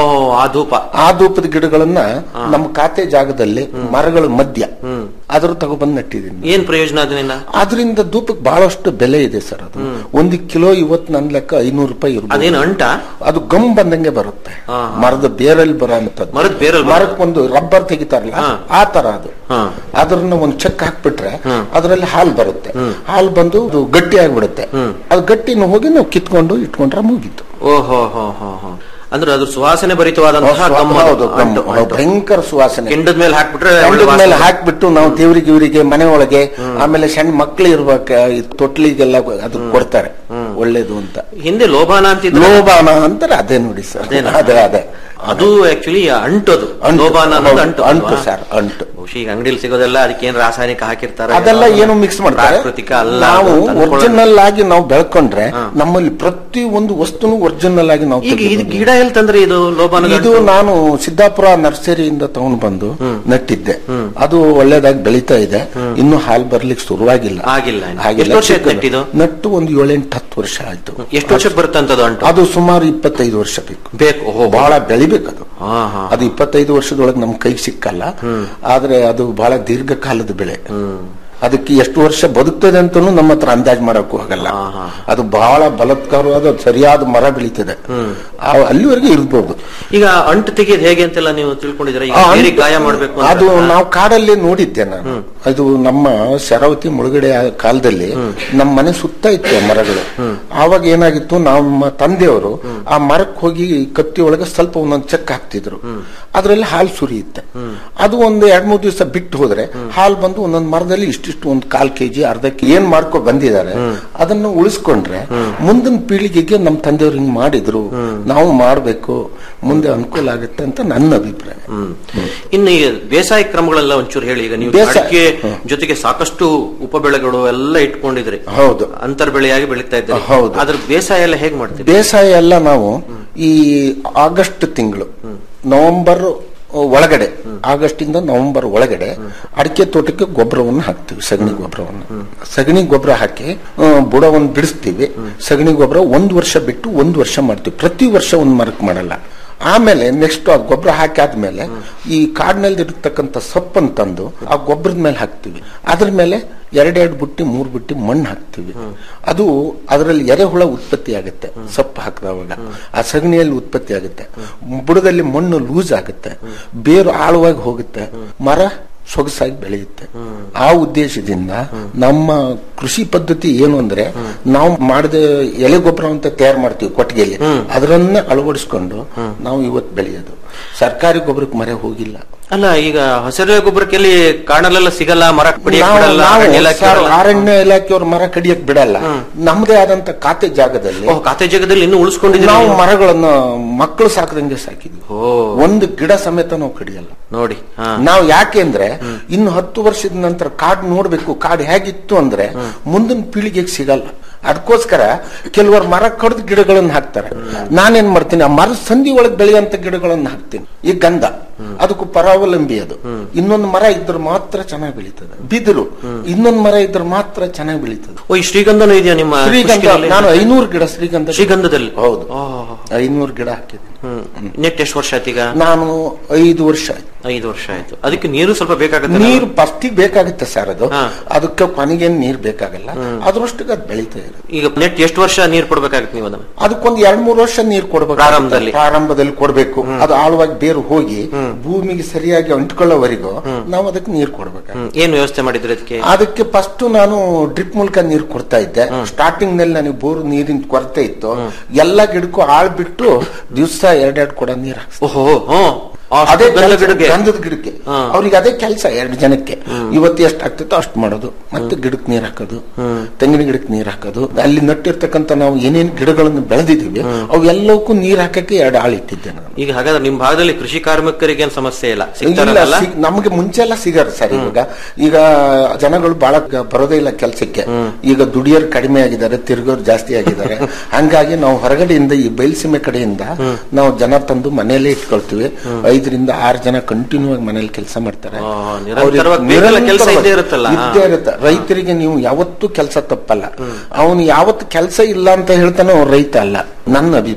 ಆ ಧೂಪ ಆ ಧೂಪದ ಗಿಡಗಳನ್ನ ನಮ್ಮ ಖಾತೆ ಜಾಗದಲ್ಲಿ ಮರಗಳ ಮಧ್ಯ ಅದ್ರ ತಗೊಬಂದು ನೆಟ್ಟಿದ್ದೀನಿ ಏನ್ ಪ್ರಯೋಜನ ಅದರಿಂದ ಅದರಿಂದ ಧೂಪಕ್ಕೆ ಬಹಳಷ್ಟು ಬೆಲೆ ಇದೆ ಸರ್ ಅದು ಒಂದು ಕಿಲೋ ಇವತ್ತು ನನ್ನ ಲೆಕ್ಕ ಐನೂರು ರೂಪಾಯಿ ಇರ್ಬೋದು. ಅದೇನು ಅಂಟ ಅದು ಗಮ್ ಬಂದಂಗೆ ಬರುತ್ತೆ ಹಾ, ಮರದ ಬೇರಲ್ಲಿ ಬರೋ ಅಂತದ್ದು ಮರದ ಬೇರಲ್ಲಿ ಬರೋ- ಮರಕ್ಕೆ ಒಂದು ರಬ್ಬರ್ ತೆಗಿತಾರಲ್ಲ ಹಾ. ಆ ತರ ಅದು ಹಾ. ಅದ್ರನ್ನ ಒಂದ್ ಚೆಕ್ ಹಾಕ್ಬಿಟ್ರೆ ಅದರಲ್ಲಿ ಹಾಲು ಬರುತ್ತೆ ಹಾಲು ಬಂದು ಅದು ಗಟ್ಟಿ ಆಗ್ಬಿಡುತ್ತೆ ಅದು ಗಟ್ಟಿನ ಹೋಗಿ ನಾವು ಕಿತ್ಕೊಂಡು ಇಟ್ಕೊಂಡ್ರೆ ಮುಗೀತು ಓಹೋ ಹೋ ಹೋ ಹೋ ಅಂದ್ರೆ ಅದ್ರ ಸುವಾಸನೆ ಭರಿತವಾದಂತಹ ಗಮ್ಮು ಅದು, ಹೌದು, ಗಮ್. ಅಂಟು, ಹೌದು, ಅಂಟು. ಭಯಂಕರ ಸುವಾಸನೆ ಕೆಂಡದ ಮೇಲೆ ಹಾಕ್ಬಿಟ್ರೆ ಒಳ್ಳೆ ಕೆಂಡದ ವಾಸನೆ. ಮೇಲೆ ಹಾಕ್ಬಿಟ್ಟು ನಾವು ದೇವ್ರಿಗೆ ಇವರಿಗೆ ಮನೆ ಒಳಗೆ ಆಮೇಲೆ ಸಣ್ಣ ಮಕ್ಳು ಇರ್ಬೇಕ ಈ ತೊಟ್ಲಿಗೆಲ್ಲ ಅದು ಕೊಡ್ತಾರೆ ಒಳ್ಳೇದು ಅಂತ ಹಿಂದೆ ಲೋಭಾನ ಅಂತಿದ್ರು ಲೋಬಾನ ಅಂತಾರೆ ಅದೇ ನೋಡಿ ಸರ್ ಅದೇನಾ? ಅದೇ ಅದೇ ಅದು ಆಕ್ಚುಲಿ ಅಂಟು ಅದು ಅಂಟು. ಲೋಭಾನ ಅನ್ನೋದು ಹೌದು, ಅಂಟು ಅಂಟು ಅಲ್ವಾ? ಸರ್, ಅಂಟು. ಬಹುಶಃ ಈಗ ಅಂಗಡಿಲಿ ಸಿಗೋದೆಲ್ಲ ಅದಕ್ಕೆ ಏನ್ ರಾಸಾಯನಿಕ ಹಾಕಿರ್ತಾರೆ ಅದೆಲ್ಲ ಏನು ಮಿಕ್ಸ್ ಮಾಡ್ತಾರೆ ಪ್ರಾಕೃತಿಕ ಅಲ್ಲ ನಾವು ಅದು ಅಂತ ಅನ್ಕೊಳ್ಳೋದು. ಒರಿಜಿನಲ್ ಆಗಿ ನಾವು ಬೆಳ್ಕೊಂಡ್ರೆ ನಮ್ಮಲ್ಲಿ ಪ್ರತಿ ಒಂದು ವಸ್ತುನು ಒರಿಜಿನಲ್ ಆಗಿ ನಾವು ಈಗ ಇದು ತೆಗಿಬೋದು. ಗಿಡ ಎಲ್ಲಿ ತಂದ್ರೆ ಇದು ಲೋಭಾನ ಇದು ನಾನು ಸಿದ್ದಾಪುರ ನರ್ಸರಿಯಿಂದ ತಗೊಂಡು ಬಂದು ನಟ್ಟಿದ್ದೆ ಅದು ಒಳ್ಳೇದಾಗಿ ಬೆಳೀತಾ ಇದೆ ಇನ್ನು ಹಾಲು ಬರ್ಲಿಕ್ಕೆ ಶುರುವಾಗಿಲ್ಲ ಆಗಿಲ್ಲ ಇನ್ನು. ಆಗಿಲ್ಲ. ಎಷ್ಟು ವರ್ಷ ಆಯ್ತು ಚಿಕ್ಕದು. ನಟ್ಟಿದ್ದು? ನಟ್ಟು ಒಂದು ಏಳೆಂಟು ಹತ್ತು ವರ್ಷ ಆಯ್ತು ಎಷ್ಟು ವರ್ಷಕ್ಕೆ ಬರುತ್ತೆ ಅಂತದ್ದು ಅಂಟು ಅದು ಸುಮಾರು ಇಪ್ಪತ್ತೈದು ವರ್ಷ ಬೇಕು ಬೇಕು ಓಹೋ ಬಹಳ ಬೆಳಿಬೇಕದು ಹಾ ಹಾ ಅದು ಇಪ್ಪತ್ತೈದು ವರ್ಷದೊಳಗೆ ನಮ್ ಕೈಗೆ ಸಿಕ್ಕಲ್ಲ ಆದ್ರೆ ಅದು ಬಹಳ ದೀರ್ಘಕಾಲದ ಬೆಳೆ ಅದಕ್ಕೆ ಎಷ್ಟು ವರ್ಷ ಬದುಕ್ತದೆ ಅಂತಾನು ನಮ್ಮ ಹತ್ರ ಅಂದಾಜ್ ಮಾಡಕ್ಕೂ ಹೋಗಲ್ಲ ಹಾ, ಹಾ. ಅದು ಬಹಳ ಬಲತ್ಕಾರವಾದ ಸರಿಯಾದ ಮರ ಬೆಳೀತದೆ ಆ- ಅಲ್ಲಿವರೆಗೆ ಇರ್ಬೋದು ಈಗ ಅಂಟು ತೆಗೆಯೋದು ಹೇಗೆ ಅಂತೆಲ್ಲ ನೀವು ತಿಳ್ಕೊಂಡಿದ್ರೆ ಈಗ ಆ ಅಂಟು- ಬೇರೆ ಗಾಯ ಮಾಡ್ಬೇಕು ಅಂದ್ರೆ- ಅದು ನಾವು ಕಾಡಲ್ಲಿ ನೋಡಿದ್ದೆ ನಾನು ಅದು ನಮ್ಮ ಶರಾವತಿ ಮುಳುಗಡೆ ಆ ಕಾಲದಲ್ಲಿ ನಮ್ಮ ಮನೆ ಸುತ್ತ ಇತ್ತು ಆ ಮರಗಳು ಆವಾಗ ಏನಾಗಿತ್ತು ನಮ್ಮ ತಂದೆಯವರು ಆ ಮರಕ್ಕೆ ಹೋಗಿ ಕತ್ತಿ ಒಳಗೆ ಸ್ವಲ್ಪ ಒಂದೊಂದು ಚೆಕ್ ಹಾಕ್ತಿದ್ರು ಅದ್ರಲ್ಲಿ ಹಾಲು ಸುರಿಯುತ್ತೆ ಅದು ಒಂದು ಎರಡ್ ಮೂರು ದಿವಸ ಬಿಟ್ಟು ಹೋದ್ರೆ ಹಾಲು ಬಂದು ಒಂದೊಂದು ಮರದಲ್ಲಿ ಇಷ್ಟಿಷ್ಟು ಒಂದು ಕಾಲ್ ಕೆಜಿ ಅರ್ಧ ಕೆ ಏನ್ ಮಾಡ್ಕೊ ಬಂದಿದ್ದಾರೆ ಅದನ್ನು ಉಳಿಸ್ಕೊಂಡ್ರೆ ಮುಂದಿನ ಪೀಳಿಗೆಗೆ ನಮ್ಮ ತಂದೆಯವ್ರು ಹಿಂಗ್ ಮಾಡಿದ್ರು ನಾವು ಮಾಡ್ಬೇಕು ಮುಂದೆ ಅನುಕೂಲ ಆಗುತ್ತೆ ಅಂತ ನನ್ನ ಅಭಿಪ್ರಾಯ ಇನ್ನು ಈ ಬೇಸಾಯ ಕ್ರಮಗಳೆಲ್ಲ ಒಂಚೂರು ಹೇಳಿ ಈಗ ನೀವು ಬೇಸಾಯ- ಅಡಿಕೆ ಜೊತೆಗೆ ಸಾಕಷ್ಟು ಉಪಬೆಳೆಗಳು ಎಲ್ಲ ಇಟ್ಕೊಂಡಿದ್ರಿ ಹೌದು ಅಂತರ್ ಬೆಳೆಯಾಗಿ ಬೆಳೀತಾ ಇದ್ರಿ ಹೌದು. ಅದ್ರ ಬೇಸಾಯ ಎಲ್ಲ ಹೇಗ್ ಮಾಡ್ತೀರಿ ಬೇಸಾಯ ಎಲ್ಲ ನಾವು ಈ ಆಗಸ್ಟ್ ತಿಂಗಳು ನವೆಂಬರ್ ಒಳಗಡೆ ಆಗಸ್ಟ್ ಇಂದ ನವೆಂಬರ್ ಒಳಗಡೆ ಅಡಿಕೆ ತೋಟಕ್ಕೆ ಗೊಬ್ಬರವನ್ನು ಹಾಕ್ತಿವಿ ಸಗಣಿ ಗೊಬ್ಬರವನ್ನು ಸಗಣಿ ಗೊಬ್ಬರ ಹಾಕಿ ಆ, ಬುಡವನ್ನು ಬಿಡಿಸ್ತೀವಿ ಸಗಣಿ ಗೊಬ್ಬರ ಒಂದು ವರ್ಷ ಬಿಟ್ಟು ಒಂದು ವರ್ಷ ಮಾಡ್ತೀವಿ ಪ್ರತಿ ವರ್ಷ ಒಂದು ಮರಕ್ಕೆ ಮಾಡಲ್ಲ ಆಮೇಲೆ ನೆಕ್ಸ್ಟ್ ಆ ಗೊಬ್ಬರ ಹಾಕಾದ್ಮೇಲೆ ಈ ಕಾಡಿನಲ್ಲಿ ಇರತಕ್ಕಂಥ ಸೊಪ್ಪನ್ನು ತಂದು ಆ ಗೊಬ್ಬರದ ಮೇಲೆ ಹಾಕ್ತಿವಿ ಅದ್ರ ಮೇಲೆ ಎರಡೆರಡು ಬುಟ್ಟಿ ಮೂರು ಬುಟ್ಟಿ ಮಣ್ಣು ಹಾಕ್ತಿವಿ ಅದು ಅದರಲ್ಲಿ ಎರೆಹುಳ ಉತ್ಪತ್ತಿ ಆಗುತ್ತೆ ಸೊಪ್ಪು ಹಾಕಿದವಾಗ ಆ ಸಗಣಿಯಲ್ಲಿ ಉತ್ಪತ್ತಿ ಆಗುತ್ತೆ ಬುಡದಲ್ಲಿ ಮಣ್ಣು ಲೂಸ್ ಆಗುತ್ತೆ ಬೇರು ಆಳವಾಗಿ ಹೋಗುತ್ತೆ ಮರ ಸೊಗಸಾಗಿ ಬೆಳೆಯುತ್ತೆ ಆ ಉದ್ದೇಶದಿಂದ ನಮ್ಮ ಕೃಷಿ ಪದ್ಧತಿ ಏನು ಅಂದ್ರೆ ನಾವು ಮಾಡಿದ ಎಲೆ ಗೊಬ್ಬರ ಅಂತ ತಯಾರು ಮಾಡ್ತೀವಿ ಕೊಟ್ಟಿಗೆಯಲ್ಲಿ ಅದರನ್ನೇ ಅಳವಡಿಸ್ಕೊಂಡು ನಾವು ಇವತ್ತು ಬೆಳೆಯೋದು ಸರ್ಕಾರಿ ಗೊಬ್ಬರಕ್ಕೆ ಮರೆ ಹೋಗಿಲ್ಲ ಅಲ್ಲ ಈಗ ಹಸಿರು ಗೊಬ್ಬರಕ್ಕೆಲ್ಲಿ ಕಾಡಲ್ಲೆಲ್ಲ ಸಿಗಲ್ಲ ಮರ ಕಡಿಯಕ್ ನಾವು- ಬಿಡಲ್ಲ, ನಾವು ಅರಣ್ಯ ಇಲಾಖೆ ಸರ್, ಬಿಡಲ್ಲ. ಅರಣ್ಯ ಇಲಾಖೆಯವರು ಮರ ಕಡಿಯಕ್ ಬಿಡಲ್ಲ ನಮ್ಮದೇ ಆದಂತ ಖಾತೆ ಜಾಗದಲ್ಲಿ ಓ, ಖಾತೆ ಜಾಗದಲ್ಲಿ ಇನ್ನೂ ಉಳಿಸ್ಕೊಂಡಿದ್ದೀರಿ ನಾವು ನೀವು? ಮರಗಳನ್ನ ಮಕ್ಕಳು ಸಾಕದಂಗೆ ಸಾಕಿದ್ವಿ ಓ ಒಂದು ಗಿಡ ಸಮೇತ ನಾವು ಕಡಿಯಲ್ಲ ನೋಡಿ ಹಾ ನಾವು ಯಾಕೆಂದ್ರೆ ಇನ್ನು ಹತ್ತು ವರ್ಷದ ನಂತರ ಕಾಡು ನೋಡ್ಬೇಕು ಕಾಡು ಹೇಗಿತ್ತು ಅಂದ್ರೆ ಮುಂದಿನ ಪೀಳಿಗೆಗೆ ಸಿಗಲ್ಲ ಅದಕ್ಕೋಸ್ಕರ ಕೆಲವರು ಮರ ಕಡ್ದು ಗಿಡಗಳನ್ನ ಹಾಕ್ತಾರೆ ನಾನೇನ್ ಮಾಡ್ತೀನಿ ಆ ಮರ ಸಂಧಿ ಒಳಗೆ ಬೆಳೆಯುವಂತ ಗಿಡಗಳನ್ನ ಹಾಕ್ತೀನಿ ಈ ಗಂಧ ಅದಕ್ಕೂ ಪರಾವಲಂಬಿ ಅದು ಇನ್ನೊಂದು ಮರ ಇದ್ರೆ ಮಾತ್ರ ಚೆನ್ನಾಗಿ ಬೆಳೀತದೆ ಬಿದಿರು ಇನ್ನೊಂದು ಮರ ಇದ್ರೆ ಮಾತ್ರ ಚೆನ್ನಾಗಿ ಬೆಳೀತದೆ ಓ ಈ ಶ್ರೀಗಂಧನೂ ಇದೆಯಾ ನಿಮ್ಮ ಶ್ರೀಗಂಧ ಕೃಷಿಯಲ್ಲಿ? ನಾನು ಐನೂರು ಗಿಡ ಶ್ರೀಗಂಧ ಶ್ರೀಗಂಧದಲ್ಲಿ ಹೌದು ಓ, ಐನೂರು ಗಿಡ ಹಾಕಿದ್ದೀನಿ ಹ್ಮ್ ನೆಟ್ ಎಷ್ಟು ವರ್ಷ ಆಯ್ತು ಈಗ ನಾನು ಐದು ವರ್ಷ ಆಯ್ತು ಐದು ವರ್ಷ ಆಯ್ತು ಅದಕ್ಕೆ ನೀರು ಸ್ವಲ್ಪ ಬೇಕಾಗುತ್ತೆ ನೀರು ಫಸ್ಟಿಗೆ ಬೇಕಾಗುತ್ತೆ ಸರ್ ಅದು ಹಾ. ಅದಕ್ಕೆ ಕೊನೆಗೇನು ನೀರ್ ಬೇಕಾಗಲ್ಲ ಅದ್ರಷ್ಟಿಗೆ ಅದು ಬೆಳೀತಾ ಇರುತ್ತೆ ಈಗ ನೆಟ್ ಎಷ್ಟು ವರ್ಷ ನೀರು ಕೊಡ್ಬೇಕಾಗುತ್ತೆ ನೀವು ಅದನ್ನ ಅದಕ್ಕೊಂದು ಎರಡ್ ಮೂರು ವರ್ಷ ನೀರು ಕೊಡ್ಬೇಕು ಪ್ರಾರಂಭದಲ್ಲಿ. ಪ್ರಾರಂಭದಲ್ಲಿ ಕೊಡ್ಬೇಕು ಅದು ಆಳವಾಗಿ ಬೇರು ಹೋಗಿ ಭೂಮಿಗೆ ಸರಿಯಾಗಿ ಅಂಟ್ಕೊಳ್ಳೋವರೆಗೂ ನಾವು ಅದಕ್ಕೆ ನೀರು ಕೊಡ್ಬೇಕು ಹ್ಮ್. ಏನ್ ವ್ಯವಸ್ಥೆ ಮಾಡಿದ್ರಿ ಅದಕ್ಕೆ ಅದಕ್ಕೆ ಫಸ್ಟ್ ನಾನು ಡ್ರಿಪ್ ಮೂಲಕ ನೀರು ಕೊಡ್ತಾ ಇದ್ದೆ ಸ್ಟಾರ್ಟಿಂಗ್ ನಲ್ಲಿ ನನಗೆ ಬೋರ್ ನೀರಿನ ಕೊರತೆ ಇತ್ತು ಎಲ್ಲ ಗಿಡಕ್ಕೂ ಆಳ್ ಬಿಟ್ಟು ದಿವಸ ಎರಡೆರಡು ಕೊಡ ನೀರು ಹಾಕ್ಸ್ದೆ. ಓಹೋ ಹ್ಮ್ ಅಷ್ಟು ಅದೇ ಗಂಧ ಕೆಲ್ಸ ಗಿಡಕ್ಕೆ ಗಂಧದ ಗಿಡಕ್ಕೆ ಹಾ. ಅವ್ರಿಗೆ ಅದೇ ಕೆಲಸ ಎರಡು ಜನಕ್ಕೆ ಇವತ್ತು ಎಷ್ಟು ಆಗ್ತೈತೋ ಅಷ್ಟು ಮಾಡೋದು ಮತ್ತೆ ಗಿಡಕ್ಕೆ ನೀರ್ ಹಾಕೋದು ತೆಂಗಿನ ಗಿಡಕ್ಕೆ ನೀರ್ ಹಾಕೋದು ಅಲ್ಲಿ ನಟ್ಟಿರ್ತಕ್ಕಂಥ ನಾವು ಏನೇನ್ ಗಿಡಗಳನ್ನು ಬೆಳೆದಿದ್ದೀವಿ ಅವು ಎಲ್ಲವಕ್ಕೂ ನೀರ್ ಹಾಕಕ್ಕೆ ಎರಡು ಆಳು ಇಟ್ಟಿದ್ದೆ ನಾನು ಈಗ ಹಾಗಾದ್ರೆ ನಿಮ್ ಭಾಗದಲ್ಲಿ ಕೃಷಿ ಕಾರ್ಮಿಕರಿಗೆ ಏನ್ ಸಮಸ್ಯೆ ಇಲ್ಲ ಇಲ್ಲ ಸಿಗ್ತಾರಲ್ಲ ಸಿಗ್- ನಮ್ಗೆ ಮುಂಚೆ ಎಲ್ಲ ಸಿಗಾರ ಸರ್ ಇವಾಗ ಈಗ ಜನಗಳು ಬಹಳ ಗ- ಬರೋದೇ ಇಲ್ಲ ಕೆಲಸಕ್ಕೆ ಈಗ ದುಡಿಯೋರು ಕಡಿಮೆ ಆಗಿದ್ದಾರೆ ತಿರುಗೋರು ಜಾಸ್ತಿ ಆಗಿದ್ದಾರೆ ಹಂಗಾಗಿ ನಾವು ಹೊರಗಡೆಯಿಂದ ಈ ಬಯಲ್ಸೀಮೆ ಕಡೆಯಿಂದ ನಾವು ಜನ ತಂದು ಮನೆಯಲ್ಲೇ ಇಟ್ಕೊಳ್ತೀವಿ ಐದರಿಂದ ಆರು ಜನ ಕಂಟಿನ್ಯೂ ಆಗಿ ಮನೇಲಿ ಕೆಲಸ ಮಾಡ್ತಾರೆ ಆ, ಅವ್ರಿಗೆ ನಿರಂತರವಾಗಿ ಬೇರೆಲ್ಲ ಕೆಲ್ಸ ನಿರಂತರವಾಗಿ ಇದ್ದೇ ಇರುತ್ತಲ್ಲ. ಇದ್ದೇ ಇರುತ್ತೆ ರೈತರಿಗೆ ನೀವು ಯಾವತ್ತೂ ಕೆಲಸ ತಪ್ಪಲ್ಲ ಅವನು ಯಾವತ್ತು ಕೆಲಸ ಇಲ್ಲ ಅಂತ ಹೇಳ್ತಾನೆ ಅವ್ನು ರೈತ ಅಲ್ಲ ನನ್ನ ಅಭಿಪ್ರಾಯ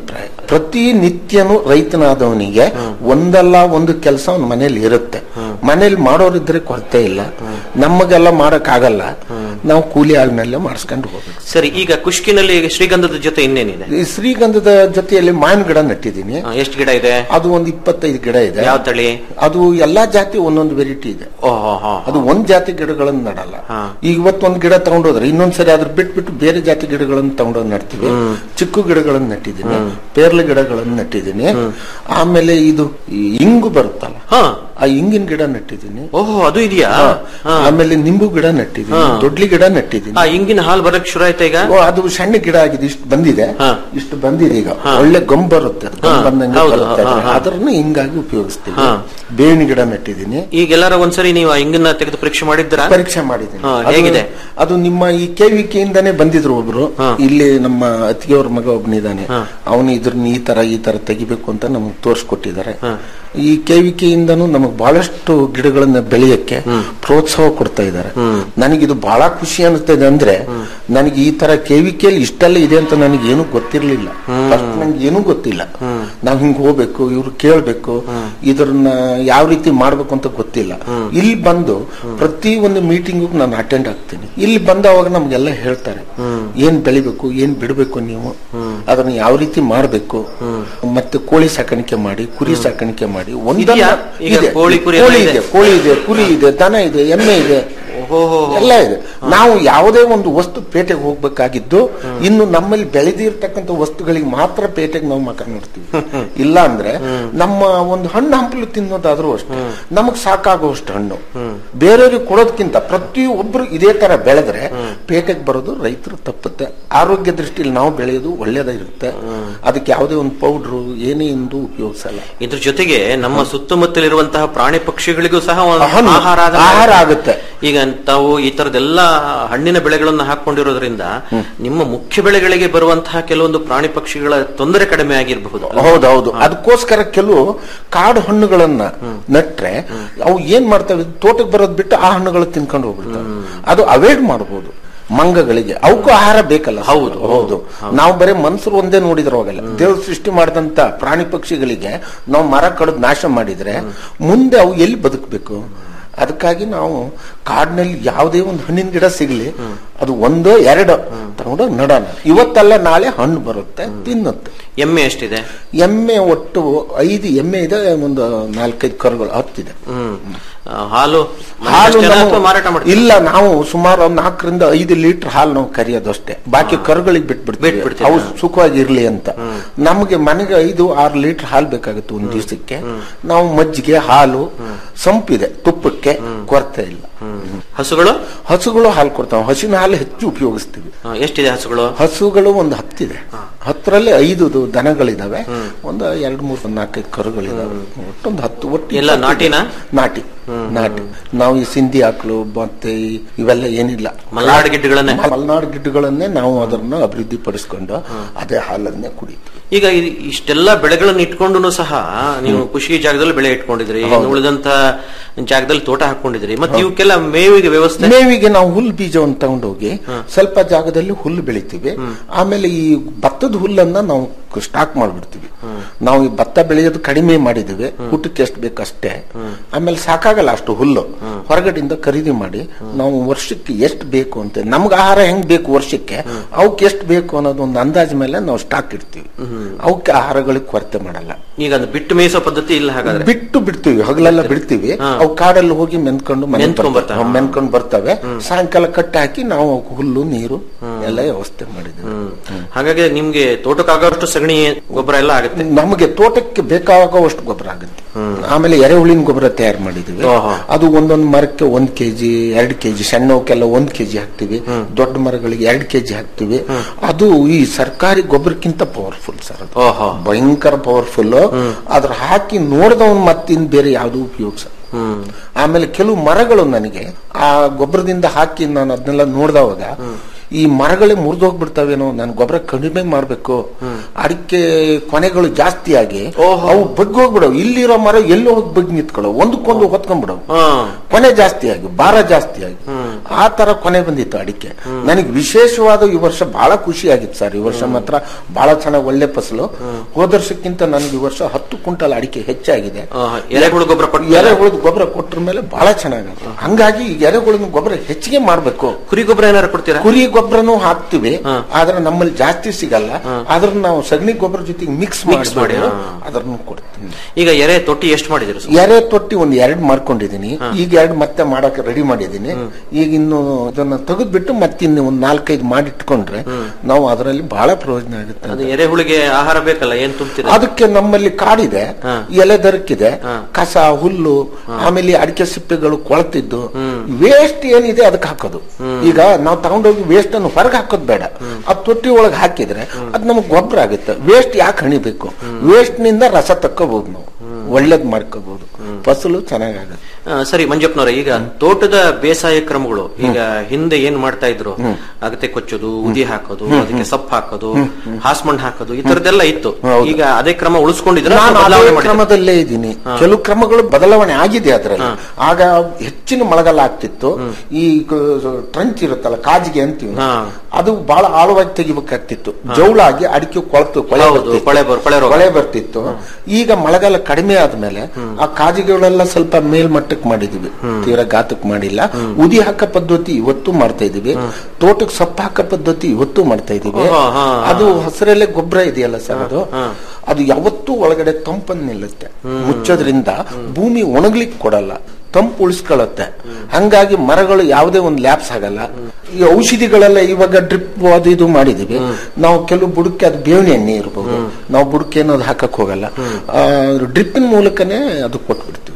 ಪ್ರತಿ ನಿತ್ಯನೂ ರೈತನಾದವನಿಗೆ ಒಂದಲ್ಲ ಒಂದು ಕೆಲಸ ಅವನ ಮನೇಲಿ ಇರುತ್ತೆ ಮನೇಲಿ ಮಾಡೋರಿದ್ರೆ ಕೊರತೆ ಇಲ್ಲ ನಮಗೆಲ್ಲ ಮಾಡಕ್ ಆಗಲ್ಲ ನಾವು ಕೂಲಿ ಆಳ್ಮೇಲೆ ಮಾಡಿಸ್ಕೊಂಡು ಹೋಗ್ಬೇಕು ಸರಿ ಈಗ ಕುಷ್ಕಿನಲ್ಲಿ ಶ್ರೀಗಂಧದ ಜೊತೆ ಇನ್ನೇನಿದೆ ಈ ಶ್ರೀಗಂಧದ ಜೊತೆಯಲ್ಲಿ ಮಾವಿನ ಗಿಡ ನೆಟ್ಟಿದ್ದೀನಿ ಎಷ್ಟು ಗಿಡ ಇದೆ ಅದು ಒಂದು ಇಪ್ಪತ್ತೈದು ಗಿಡ ಇದೆ ಯಾವ ತಳಿ ಅದು ಎಲ್ಲಾ ಜಾತಿ ಒಂದೊಂದು ವೆರೈಟಿ ಇದೆ ಓಹೋ ಹೋ ಅದು ಒಂದ್ ಜಾತಿ ಗಿಡಗಳನ್ನ ನಡಲ್ಲ ಈಗ ಇವತ್ತೊಂದ್ ಗಿಡ ತಗೊಂಡೋದ್ರೆ ಇನ್ನೊಂದ್ಸರಿ ಅದ್ರ ಬಿಟ್ಬಿಟ್ಟು ಬೇರೆ ಜಾತಿ ಗಿಡಗಳನ್ನ ತಗೊಂಡೋಗಿ ನೆಡ್ತೀವಿ ಚಿಕ್ಕು ಗಿಡಗಳನ್ನ ನೆಟ್ಟಿದ್ದೀನಿ ಪೇರ್ಲೆ ಗಿಡಗಳನ್ನ ನೆಟ್ಟಿದ್ದೀನಿ ಆಮೇಲೆ ಇದು ಈ ಇಂಗು ಬರುತ್ತಲ್ಲ ಆ ಇಂಗಿನ ಗಿಡ ನೆಟ್ಟಿದ್ದೀನಿ ಓಹೋ ಅದು ಇದೆಯಾ ಹಾ. ಆಮೇಲೆ ನಿಂಬು ಗಿಡ ನೆಟ್ಟಿದ್ದೀನಿ ಹಾ. ದೊಡ್ಲಿ ಗಿಡ ನೆಟ್ಟಿದ್ದೀನಿ ಆ ಇಂಗಿನ ಹಾಲು ಬರಕ್ ಶುರು ಆಯ್ತಾ ಈಗ ಓ, ಅದು ಸಣ್ಣ ಗಿಡ ಆಗಿದೆ ಇಷ್ಟು ಬಂದಿದೆ ಇಷ್ಟು ಬಂದಿದೆ ಈಗ ಹಾ. ಒಳ್ಳೆ ಗಮ್ ಬರುತ್ತೆ ಅದು. ಗಮ್ ಹಾ. ಬಂದಂಗೆ ಹೌದು, ಬರುತ್ತೆ ಹಾ, ಅದು. ಹಾ. ಅದನ್ನ ಹಿಂಗಾಗಿ ಉಪಯೋಗಿಸ್ತೀವಿ ಹಾ. ಬೇವಿನ ಗಿಡ ನೆಟ್ಟಿದ್ದೀನಿ ಈಗ ಎಲ್ಲಾರ ಒಂದ್ಸರಿ ನೀವು ಆ ಇಂಗನ್ನ ತೆಗೆದು ಪರೀಕ್ಷೆ ಮಾಡಿದ್ದೀರಾ ಪರೀಕ್ಷೆ ಮಾಡಿದ್ದೀನಿ ಹಾ, ಅದು- ಹೇಗಿದೆ ಅದು ನಿಮ್ಮ ಈ ಕೆವಿಕೆಯಿಂದಾನೇ ಬಂದಿದ್ರು ಒಬ್ರು ಇಲ್ಲಿ ನಮ್ಮ ಅತ್ತಿಗೆಯವ್ರ ಮಗ ಒಬ್ನಿದ್ದಾನೆ ಅವನು ಇದ್ರನ್ನ ಈ ತರ ಈ ತರ ತೆಗಿಬೇಕು ಅಂತ ನಮಗೆ ತೋರಿಸ್ಕೊಟ್ಟಿದ್ದಾರೆ ಈ ಕೆವಿಕೆಯಿಂದನೂ ನಮಗೆ ಬಹಳಷ್ಟು ಗಿಡಗಳನ್ನ ಬೆಳೆಯಕ್ಕೆ ಪ್ರೋತ್ಸಾಹ ಕೊಡ್ತಾ ಇದ್ದಾರೆ ನನಗಿದು ಬಹಳ ಖುಷಿ ಅನಿಸ್ತದೆ ಅಂದ್ರೆ ನನಗೆ ಈ ತರ ಕೆವಿಕೆಯಲ್ಲಿ ಇಷ್ಟೆಲ್ಲ ಇದೆ ಅಂತ ನನಗೆ ಏನು ಗೊತ್ತಿರ್ಲಿಲ್ಲ ಫಸ್ಟ್ ನಂಗೆ ಏನೂ ಗೊತ್ತಿಲ್ಲ ನಾವ್ ಹಿಂಗ್ ಹೋಗ್ಬೇಕು ಇವ್ರು ಕೇಳ್ಬೇಕು ಇದ್ರನ್ನ ಯಾವ ರೀತಿ ಮಾಡ್ಬೇಕು ಅಂತ ಗೊತ್ತಿಲ್ಲ ಇಲ್ಲಿ ಬಂದು ಪ್ರತಿ ಒಂದು ಮೀಟಿಂಗ್ ನಾನು ಅಟೆಂಡ್ ಆಗ್ತೀನಿ ಇಲ್ಲಿ ಬಂದವಾಗ ನಮ್ಗೆಲ್ಲ ಹೇಳ್ತಾರೆ ಏನ್ ಬೆಳಿಬೇಕು ಏನ್ ಬಿಡಬೇಕು ನೀವು ಅದನ್ನ ಯಾವ ರೀತಿ ಮಾಡ್ಬೇಕು ಮತ್ತೆ ಕೋಳಿ ಸಾಕಾಣಿಕೆ ಮಾಡಿ ಕುರಿ ಸಾಕಾಣಿಕೆ ಮಾಡಿ ಒಂದನ್ನ ಇದೆಯಾ? ಈಗ ಇದೆ ಕೋಳಿ, ಕುರಿ ಕೋಳಿ ಎಲ್ಲ ಇದೆ ಇದೆ. ಕೋಳಿ ಇದೆ ಕುರಿ ಇದೆ ದನ ಇದೆ ಎಮ್ಮೆ ಇದೆ ಎಲ್ಲ ಇದೆ ನಾವು ಯಾವುದೇ ಒಂದು ವಸ್ತು ಪೇಟೆಗೆ ಹೋಗ್ಬೇಕಾಗಿದ್ದು ಇನ್ನು ನಮ್ಮಲ್ಲಿ ಬೆಳೆದಿರ್ತಕ್ಕಂಥ ವಸ್ತುಗಳಿಗೆ ಮಾತ್ರ ಪೇಟೆಗೆ ನಾವು ಮಕ ನೋಡ್ತೀವಿ ಇಲ್ಲ ಅಂದ್ರೆ ನಮ್ಮ ಒಂದು ಹಣ್ಣು ಹಂಪಲು ತಿನ್ನೋದಾದ್ರೂ ಅಷ್ಟೇ ನಮಗ್ ಸಾಕಾಗುವಷ್ಟು ಹಣ್ಣು ಬೇರೆಯವ್ರಿಗೆ ಕೊಡೋದಕ್ಕಿಂತ ಪ್ರತಿಯೊಬ್ರು ಇದೇ ತರ ಬೆಳೆದ್ರೆ ಪೇಟೆಗೆ ಬರೋದು ರೈತರು ತಪ್ಪುತ್ತೆ ಆರೋಗ್ಯ ದೃಷ್ಟಿಯಲ್ಲಿ ನಾವು ಬೆಳೆಯೋದು ಒಳ್ಳೇದಾಗಿರುತ್ತೆ ಅದಕ್ಕೆ ಯಾವುದೇ ಒಂದು ಪೌಡ್ರು ಏನೇ ಎಂದು ಉಪಯೋಗಿಸಲ್ಲ ಇದ್ರ ಜೊತೆಗೆ ನಮ್ಮ ಸುತ್ತಮುತ್ತಲಿರುವಂತಹ ಪ್ರಾಣಿ ಪಕ್ಷಿಗಳಿಗೂ ಸಹ ಒಂದು ಹಣ್ಣು, ಆಹಾರ ಆದ- ಆಹಾರ ಆಗುತ್ತೆ. ಈಗ ತಾವು ಈ ತರದೆಲ್ಲ ಹಣ್ಣಿನ ಬೆಳೆಗಳನ್ನ ಹಾಕೊಂಡಿರೋದ್ರಿಂದ ನಿಮ್ಮ ಮುಖ್ಯ ಬೆಳೆಗಳಿಗೆ ಬರುವಂತಹ ಕೆಲವೊಂದು ಪ್ರಾಣಿ ಪಕ್ಷಿಗಳ ತೊಂದರೆ ಕಡಿಮೆ ಆಗಿರಬಹುದು ಹೌದೌದು ಅದಕ್ಕೋಸ್ಕರ ಕೆಲವು ಕಾಡು ಹಣ್ಣುಗಳನ್ನ ನಟ್ರೆ ಅವು ಏನ್ ಮಾಡ್ತವೆ ತೋಟಕ್ಕೆ ಬರೋದ್ ಬಿಟ್ಟು ಆ ಹಣ್ಣುಗಳು ತಿನ್ಕೊಂಡು ಹೋಗ್ಬಿಡ್ತವೆ ಅದು ಅವಾಯ್ಡ್ ಮಾಡಬಹುದು ಮಂಗಗಳಿಗೆ ಅವಕ್ಕೂ ಆಹಾರ ಬೇಕಲ್ಲ ಹೌದು ಹೌದು ನಾವು ಬರೀ ಮನ್ಸರು ಒಂದೇ ನೋಡಿದ್ರೆ ಹೋಗಲ್ಲ ದೇವ್ರ ಸೃಷ್ಟಿ ಮಾಡಿದಂತ ಪ್ರಾಣಿ ಪಕ್ಷಿಗಳಿಗೆ ನಾವು ಮರ ಕಡಿದು ನಾಶ ಮಾಡಿದ್ರೆ ಮುಂದೆ ಅವು ಎಲ್ಲಿ ಬದುಕಬೇಕು ಅದಕ್ಕಾಗಿ ನಾವು ಕಾಡಿನಲ್ಲಿ ಯಾವುದೇ ಒಂದು ಹಣ್ಣಿನ ಗಿಡ ಸಿಗ್ಲಿ ಅದು ಒಂದೋ ಎರಡೋ ತಗೊಂಡೋಗಿ ನಡೋಣ ಇವತ್ತಲ್ಲ ನಾಳೆ ಹಣ್ಣು ಬರುತ್ತೆ ತಿನ್ನುತ್ತೆ ಎಮ್ಮೆ ಎಷ್ಟಿದೆ ಎಮ್ಮೆ ಒಟ್ಟು ಐದು ಎಮ್ಮೆ ಇದೆ ಒಂದು ನಾಲ್ಕೈದು ಕರುಗಳು ಹತ್ತಿದೆ ಹ್ಮ್ ಆ, ಹಾಲು ಹಾಲು ಮನೆಗಷ್ಟೇನಾ ನಾವು- ಅಥವಾ ಮಾರಾಟ ಮಾಡ್ತೀರಾ? ಇಲ್ಲ ನಾವು ಸುಮಾರು ಒಂದು ನಾಲ್ಕರಿಂದ ಐದು ಲೀಟರ್ ಹಾಲು ನಾವು ಕರಿಯೋದು ಅಷ್ಟೇ ಬಾಕಿ ಕರುಗಳಿಗೆ ಬಿಟ್ಬಿಡ್ತೀವಿ ಬಿಟ್ಬಿಡ್ತೀರಾ? ಅವು ಸುಖವಾಗಿ ಇರ್ಲಿ ಅಂತ ನಮಗೆ ಮನೆಗೆ ಐದು ಆರು ಲೀಟರ್ ಹಾಲು ಬೇಕಾಗುತ್ತೆ ಒಂದು ದಿವಸಕ್ಕೆ ನಾವು ಮಜ್ಜಿಗೆ ಹಾಲು ಸಂಪಿದೆ ತುಪ್ಪಕ್ಕೆ ಕೊರತೆ ಇಲ್ಲ ಹಸುಗಳು ಹಸುಗಳು ಹಾಲು ಕೊಡ್ತಾವೆ ಹಸಿನ ಹಾಲು ಹೆಚ್ಚು ಉಪಯೋಗಿಸ್ತೀವಿ ಆ, ಎಷ್ಟಿದೆ ಹಸುಗಳು ಹಸುಗಳು ಒಂದು ಹತ್ತಿದೆ ಹತ್ತರಲ್ಲಿ ಐದು ದು- ದನಗಳಿದಾವೆ ಒಂದು ಎರಡು ಮೂರು ನಾಲ್ಕೈದು ಕರುಗಳಿದಾವೆ ಒಟ್ಟೊಂದು ಹತ್ತು ಒಟ್ಟು ಎಲ್ಲ ಇಪ್ಪತ್ತು ನಾಟಿನಾ? ನಾಟಿ ನಾಟಿ ನಾವು ಈ ಸಿಂಧಿ ಆಕಳು ಮತ್ತೆ ಈ- ಇವೆಲ್ಲ ಏನಿಲ್ಲ ಮಲ್ನಾಡು ಗಿಡ್ಡಗಳನ್ನೇ? ಮಲ್ನಾಡು ಗಿಡ್ಡಗಳನ್ನೇ ನಾವು ಅದನ್ನ ಅಭಿವೃದ್ಧಿ ಪಡಿಸ್ಕೊಂಡು ಅದೇ ಹಾಲನ್ನೇ ಕುಡಿತೀವಿ ಈಗ ಇ- ಇಷ್ಟೆಲ್ಲ ಬೆಳೆಗಳನ್ನು ಇಟ್ಕೊಂಡು ಸಹ ನೀವು ಖುಷಿ ಜಾಗದಲ್ಲಿ ಬೆಳೆ ಇಟ್ಕೊಂಡಿದ್ರಿ ಇನ್ನು ಉಳಿದಂತ ಜಾಗದಲ್ಲಿ ತೋಟ ಹಾಕೊಂಡಿದ್ರಿ ಮತ್ತೆ ಇವಕ್ಕೆಲ್ಲ ಮೇವಿಗೆ ವ್ಯವಸ್ಥೆ ಮೇವಿಗೆ ನಾವು ಹುಲ್ಲು ಬೀಜವನ್ನು ತಗೊಂಡೋಗಿ ಸ್ವಲ್ಪ ಜಾಗದಲ್ಲಿ ಹುಲ್ಲು ಬೆಳಿತೀವಿ ಆಮೇಲೆ ಈ ಭತ್ತದ ಹುಲ್ಲನ್ನ ನಾವು ಸ್ಟಾಕ್ ಮಾಡ್ಬಿಡ್ತೀವಿ ನಾವು ಈ ಭತ್ತ ಬೆಳೆಯೋದು ಕಡಿಮೆ ಮಾಡಿದ್ದೀವಿ ಊಟಕ್ಕೆ ಎಷ್ಟು ಬೇಕು ಅಷ್ಟೇ ಆಮೇಲೆ ಸಾಕಾಗಲ್ಲ ಅಷ್ಟು ಹುಲ್ಲು ಹೊರಗಡೆಯಿಂದ ಖರೀದಿ ಮಾಡಿ ನಾವು ವರ್ಷಕ್ಕೆ ಎಷ್ಟು ಬೇಕು ಅಂತ ನಮ್ಗೆ ಆಹಾರ ಹೆಂಗ್ ಬೇಕು ವರ್ಷಕ್ಕೆ ಅವಕ್ಕೆ ಎಷ್ಟು ಬೇಕು ಅನ್ನೋದು ಒಂದು ಅಂದಾಜ್ ಮೇಲೆ ನಾವು ಸ್ಟಾಕ್ ಇಡ್ತೀವಿ ಅವಕ್ಕೆ ಆಹಾರಗಳಿಗೆ ಕೊರತೆ ಮಾಡಲ್ಲ ಈಗ ಅದು ಬಿಟ್ಟು ಮೇಯಿಸೋ ಪದ್ಧತಿ ಇಲ್ಲ ಹಾಗಾದ್ರೆ ಬಿಟ್ಟು ಬಿಡ್ತೀವಿ ಹಗಲೆಲ್ಲ ಬಿಡ್ತೀವಿ ಅವು ಕಾಡಲ್ಲಿ ಹೋಗಿ ಮೆನ್ಕೊಂಡು ಮನೆಗ್ ಮೆನ್ಕೊಂಡ್ ಬರ್ತವೆ. ಬರ್ತಾವೆ. ಮೆನ್ಕೊಂಡ್ ಬರ್ತವೆ ಸಾಯಂಕಾಲ ಕಟ್ಟಿ ಹಾಕಿ ನಾವು ಅವಕ್ಕೆ ಹುಲ್ಲು ನೀರು ಎಲ್ಲ ವ್ಯವಸ್ಥೆ ಮಾಡಿದ್ದೀವಿ ಹಾಗಾಗಿ ನಿಮ್ಗೆ ತೋಟಕ್ಕಾಗೋಷ್ಟು ಸಗಣಿ ಗೊಬ್ಬರ ಎಲ್ಲ ಆಗುತ್ತೆ ನಮಗೆ ತೋಟಕ್ಕೆ ಬೇಕಾಗುವಷ್ಟು ಗೊಬ್ಬರ ಆಗುತ್ತೆ ಆಮೇಲೆ ಎರೆಹುಳಿನ ಗೊಬ್ಬರ ತಯಾರು ಮಾಡಿದೀವಿ ಓಹೋ. ಅದು ಒಂದೊಂದು ಮರಕ್ಕೆ ಒಂದ್ ಕೆಜಿ ಎರಡ್ ಕೆಜಿ ಸಣ್ಣವಕ್ಕೆಲ್ಲ ಒಂದ್ ಕೆಜಿ ಹಾಕ್ತಿವಿ ದೊಡ್ಡ ಮರಗಳಿಗೆ ಎರಡ್ ಕೆಜಿ ಹಾಕ್ತಿವಿ ಅದು ಈ ಸರ್ಕಾರಿ ಗೊಬ್ಬರಕ್ಕಿಂತ ಪವರ್ಫುಲ್ ಸರ್ ಅದು ಓಹೋ ಭಯಂಕರ ಪವರ್ಫುಲ್ ಅದ್ರ ಹಾಕಿ ನೋಡಿದವನ್ ಮತ್ತಿನ್ ಬೇರೆ ಯಾವ್ದು ಉಪಯೋಗಿಸ ಆಮೇಲೆ ಕೆಲವು ಮರಗಳು ನನಗೆ ಆ ಗೊಬ್ಬರದಿಂದ ಹಾಕಿ ನಾನು ಅದನ್ನೆಲ್ಲ ನೋಡ್ದವಾಗ ಈ ಮರಗಳೇ ಮುರಿದು ಹೋಗ್ಬಿಡ್ತಾವೇನೋ ನಾನು ಗೊಬ್ಬರ ಕಡಿಮೆ ಮಾಡ್ಬೇಕು ಅಡಿಕೆ ಕೊನೆಗಳು ಜಾಸ್ತಿ ಆಗಿ ಅವು ಬಗ್ಗಿ ಹೋಗ್ಬಿಡವು ಇಲ್ಲಿರೋ ಮರ ಎಲ್ಲೋ ಹೋಗಿ ಬಗ್ಗಿ ನಿಂತ್ಕೊಳ್ಳೋ ಒಂದಕ್ಕೊಂದು ಹೊತ್ಕೊಂಡ್ಬಿಡವು ಕೊನೆ ಜಾಸ್ತಿ ಆಗಿ ಭಾರ ಜಾಸ್ತಿ ಆಗಿ ಆ ತರ ಕೊನೆ ಬಂದಿತ್ತು ಅಡಿಕೆ ನನಗೆ ವಿಶೇಷವಾದ ಈ ವರ್ಷ ಬಹಳ ಖುಷಿ ಆಗಿತ್ತು ಸರ್ ಈ ವರ್ಷ ಮಾತ್ರ ಬಹಳ ಚೆನ್ನಾಗಿ ಒಳ್ಳೆ ಫಸಲು ಹೋದ ವರ್ಷಕ್ಕಿಂತ ನನಗೆ ಈ ವರ್ಷ ಹತ್ತು ಕ್ವಿಂಟಲ್ ಅಡಿಕೆ ಹೆಚ್ಚಾಗಿದೆ ಆ, ಎರೆಹುಳು ಗೊಬ್ಬರ ಕೊಟ್ಟು ಎರೆಹುಳದ ಗೊಬ್ಬರ ಕೊಟ್ರ ಮೇಲೆ ಬಹಳ ಚೆನ್ನಾಗಿದೆ ಹಂಗಾಗಿ ಈ ಎರೆಹುಳದ ಗೊಬ್ಬರ ಹೆಚ್ಚಿಗೆ ಮಾಡ್ಬೇಕು ಕುರಿ ಗೊಬ್ಬರ ಏನಾರು ಕೊಡ್ತೀರಾ ಕುರಿ ಗೊಬ್ಬರನು ಹಾಕ್ತಿವಿ ಆದ್ರೆ ನಮ್ಮಲ್ಲಿ ಜಾಸ್ತಿ ಸಿಗಲ್ಲ ಆದ್ರ ನಾವು ಸಗಣಿ ಗೊಬ್ಬರ ಜೊತೆಗೆ ಮಿಕ್ಸ್ Mix ಮಾಡಿ, ಮಾಡಿ ಹಾ. ಅದನ್ನು ಕೊಡ್ತೀನಿ ಈಗ ಎರೆ ತೊಟ್ಟಿ ಎಷ್ಟು ಮಾಡಿದಿರಿ ಸರ್? ಎರೆ ತೊಟ್ಟಿ ಒಂದ್ ಎರಡ್ ಮಾಡ್ಕೊಂಡಿದೀನಿ ಈಗ ಎರಡ್ ಮತ್ತೆ ಮಾಡಕ್ಕೆ ರೆಡಿ ಮಾಡಿದೀನಿ ಈಗ ಇನ್ನು ಇದನ್ನ ತೆಗೆದ್ಬಿಟ್ಟು ಮತ್ತೆ ಇನ್ನು ಒಂದ್ ನಾಲ್ಕೈದು ಮಾಡಿಟ್ಕೊಂಡ್ರೆ ನಾವು ಅದರಲ್ಲಿ ಬಹಳ ಪ್ರಯೋಜನ ಆಗುತ್ತೆ ಅದು ಎರೆಹುಳಿಗೆ ಆಹಾರ ಬೇಕಲ್ಲ ಏನ್ ತುಂಬ್ತೀರಾ ಅದಕ್ಕೆ ನಮ್ಮಲ್ಲಿ ಕಾಡಿದೆ ಎಲೆ ದರಕ್ಕಿದೆ ಕಸ ಹುಲ್ಲು ಆಮೇಲೆ ಈ ಅಡಿಕೆ ಸಿಪ್ಪೆಗಳು ಕೊಳತಿದ್ದು ವೇಸ್ಟ್ ಏನಿದೆ ಅದಕ್ಕೆ ಹಾಕೋದು ಈಗ ನಾವು ತಗೊಂಡೋಗಿ ವೇಸ್ಟ್ ಅನ್ನು ಹೊರಗೆ ಹಾಕೋದು ಬೇಡ ಆ ತೊಟ್ಟಿ ಒಳಗೆ ಹಾಕಿದ್ರೆ ಅದು ನಮಗೆ ಗೊಬ್ಬರ ಆಗುತ್ತೆ ವೇಸ್ಟ್ ಯಾಕೆ ಹಣಿಬೇಕು ವೇಸ್ಟ್ ನಿಂದ ರಸ ತಕ್ಕೋಬಹುದು ನಾವು ಒಳ್ಳೇದ್ ಮಾಡ್ಕೋಬಹುದು ಫಸಲು ಚೆನ್ನಾಗಾಗುತ್ತೆ ಆ, ಸರಿ ಮಂಜಪ್ಪನವ್ರೆ ಈಗ ತೋಟದ ಬೇಸಾಯ ಕ್ರಮಗಳು ಈಗ ಹಿಂದೆ ಏನ್ ಮಾಡ್ತಾ ಇದ್ರು ಅಗತೆ ಕೊಚ್ಚೋದು ಉದಿ ಹಾಕೋದು ಅದಕ್ಕೆ ಸೊಪ್ಪು ಹಾಕೋದು ಹಾಸ್ಮಣ್ ಹಾಕೋದು ಈ ತರದೆಲ್ಲ ಇತ್ತು ಈಗ ಅದೇ ಕ್ರಮ ಉಳಿಸ್ಕೊಂಡಿದ್ರ ನಾನು ಬದಲಾವಣೆ ಅದೇ ಮಾಡಿದ್ರ ಕ್ರಮದಲ್ಲೇ ಇದ್ದೀನಿ ಕೆಲವು ಕ್ರಮಗಳು ಬದಲಾವಣೆ ಆಗಿದೆ ಅದರಲ್ಲಿ ಆಗ ಹೆಚ್ಚಿನ ಮಳೆಗಾಲ ಆಗ್ತಿತ್ತು ಈ ಟ್ರಂಚ್ ಇರುತ್ತಲ್ಲ ಕಾಜಿಗೆ ಅಂತೀವಿ ಅದು ಬಹಳ ಆಳವಾಗಿ ತೆಗಿಬೇಕಾಗ್ತಿತ್ತು ಜೌಳಾಗಿ ಅಡಿಕೆ ಕೊಳತು ಕೊಳೆ ಹೌದು, ಬರ್ತಿತ್ತು. ಕೊಳೆ ಬರ್- ಕೊಳೆ ರೋಗ. ಕೊಳೆ ಬರ್ತಿತ್ತು ಈಗ ಮಳೆಗಾಲ ಕಡಿಮೆ ಆದ್ಮೇಲೆ ಆ ಕಾಜಿಗಳೆಲ್ಲ ಸ್ವಲ್ಪ ಮೇಲ್ಮಟ್ಟಕ್ಕೆ ಮಾಡಿದೀವಿ ತೀರಾ ಘಾತಕ್ಕೆ ಮಾಡಿಲ್ಲ ಉದಿ ಹಾಕ ಪದ್ಧತಿ ಇವತ್ತು ಮಾಡ್ತಾ ಇದೀವಿ ತೋಟಕ್ಕೆ ಸೊಪ್ಪು ಹಾಕ ಪದ್ಧತಿ ಇವತ್ತು ಮಾಡ್ತಾ ಇದೀವಿ ಓಹೋ, ಹಾ, ಹಾ. ಅದು ಹಸಿರಲ್ಲೇ ಗೊಬ್ಬರ ಇದೆಯಲ್ಲ ಸರ್ ಅದು ಅದು ಯಾವತ್ತೂ ಒಳಗಡೆ ತಂಪನ್ನು ನಿಲ್ಲುತ್ತೆ ಮುಚ್ಚೋದ್ರಿಂದ ಭೂಮಿ ಒಣಗ್ಲಿಕ್ಕೆ ಕೊಡಲ್ಲ ತಂಪು ಉಳಿಸ್ಕೊಳ್ಳುತ್ತೆ ಹಂಗಾಗಿ ಮರಗಳು ಯಾವುದೇ ಒಂದು ಲ್ಯಾಪ್ಸ್ ಆಗಲ್ಲ ಈ ಔಷಧಿಗಳೆಲ್ಲ ಇವಾಗ ಡ್ರಿಪ್ ಅದು ಇದು ಮಾಡಿದೀವಿ ನಾವು ಕೆಲವು ಬುಡಕ್ಕೆ ಅದು ಬೇವಿನ ಎಣ್ಣೆ ಇರಬಹುದು ನಾವು ಬುಡಕ್ಕೆ ಅನ್ನೋದು ಹಾಕಕ್ ಹೋಗಲ್ಲ ಡ್ರಿಪ್ಪಿನ ಮೂಲಕನೇ ಅದು ಕೊಟ್ಬಿಡ್ತೀವಿ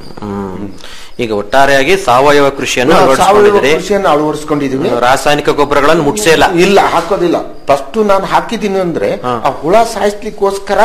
ಈಗ ಒಟ್ಟಾರೆಯಾಗಿ ಸಾವಯವ ಕೃಷಿಯನ್ನು ಸಾವಯವ ಅಳವಡಿಸಿಕೊಂಡಿದ್ದೀರಿ ಕೃಷಿಯನ್ನು ಅಳವಡಿಸ್ಕೊಂಡಿದೀವಿ ರಾಸಾಯನಿಕ ಗೊಬ್ಬರಗಳನ್ನು ಮುಟ್ಸೇ ಇಲ್ಲ ಇಲ್ಲ ಹಾಕೋದಿಲ್ಲ ಫಸ್ಟ್ ನಾನು ಹಾಕಿದ್ದೀನಿ ಅಂದ್ರೆ ಆ ಹುಳ ಸಾಯಿಸ್ಲಿಕ್ಕೋಸ್ಕರ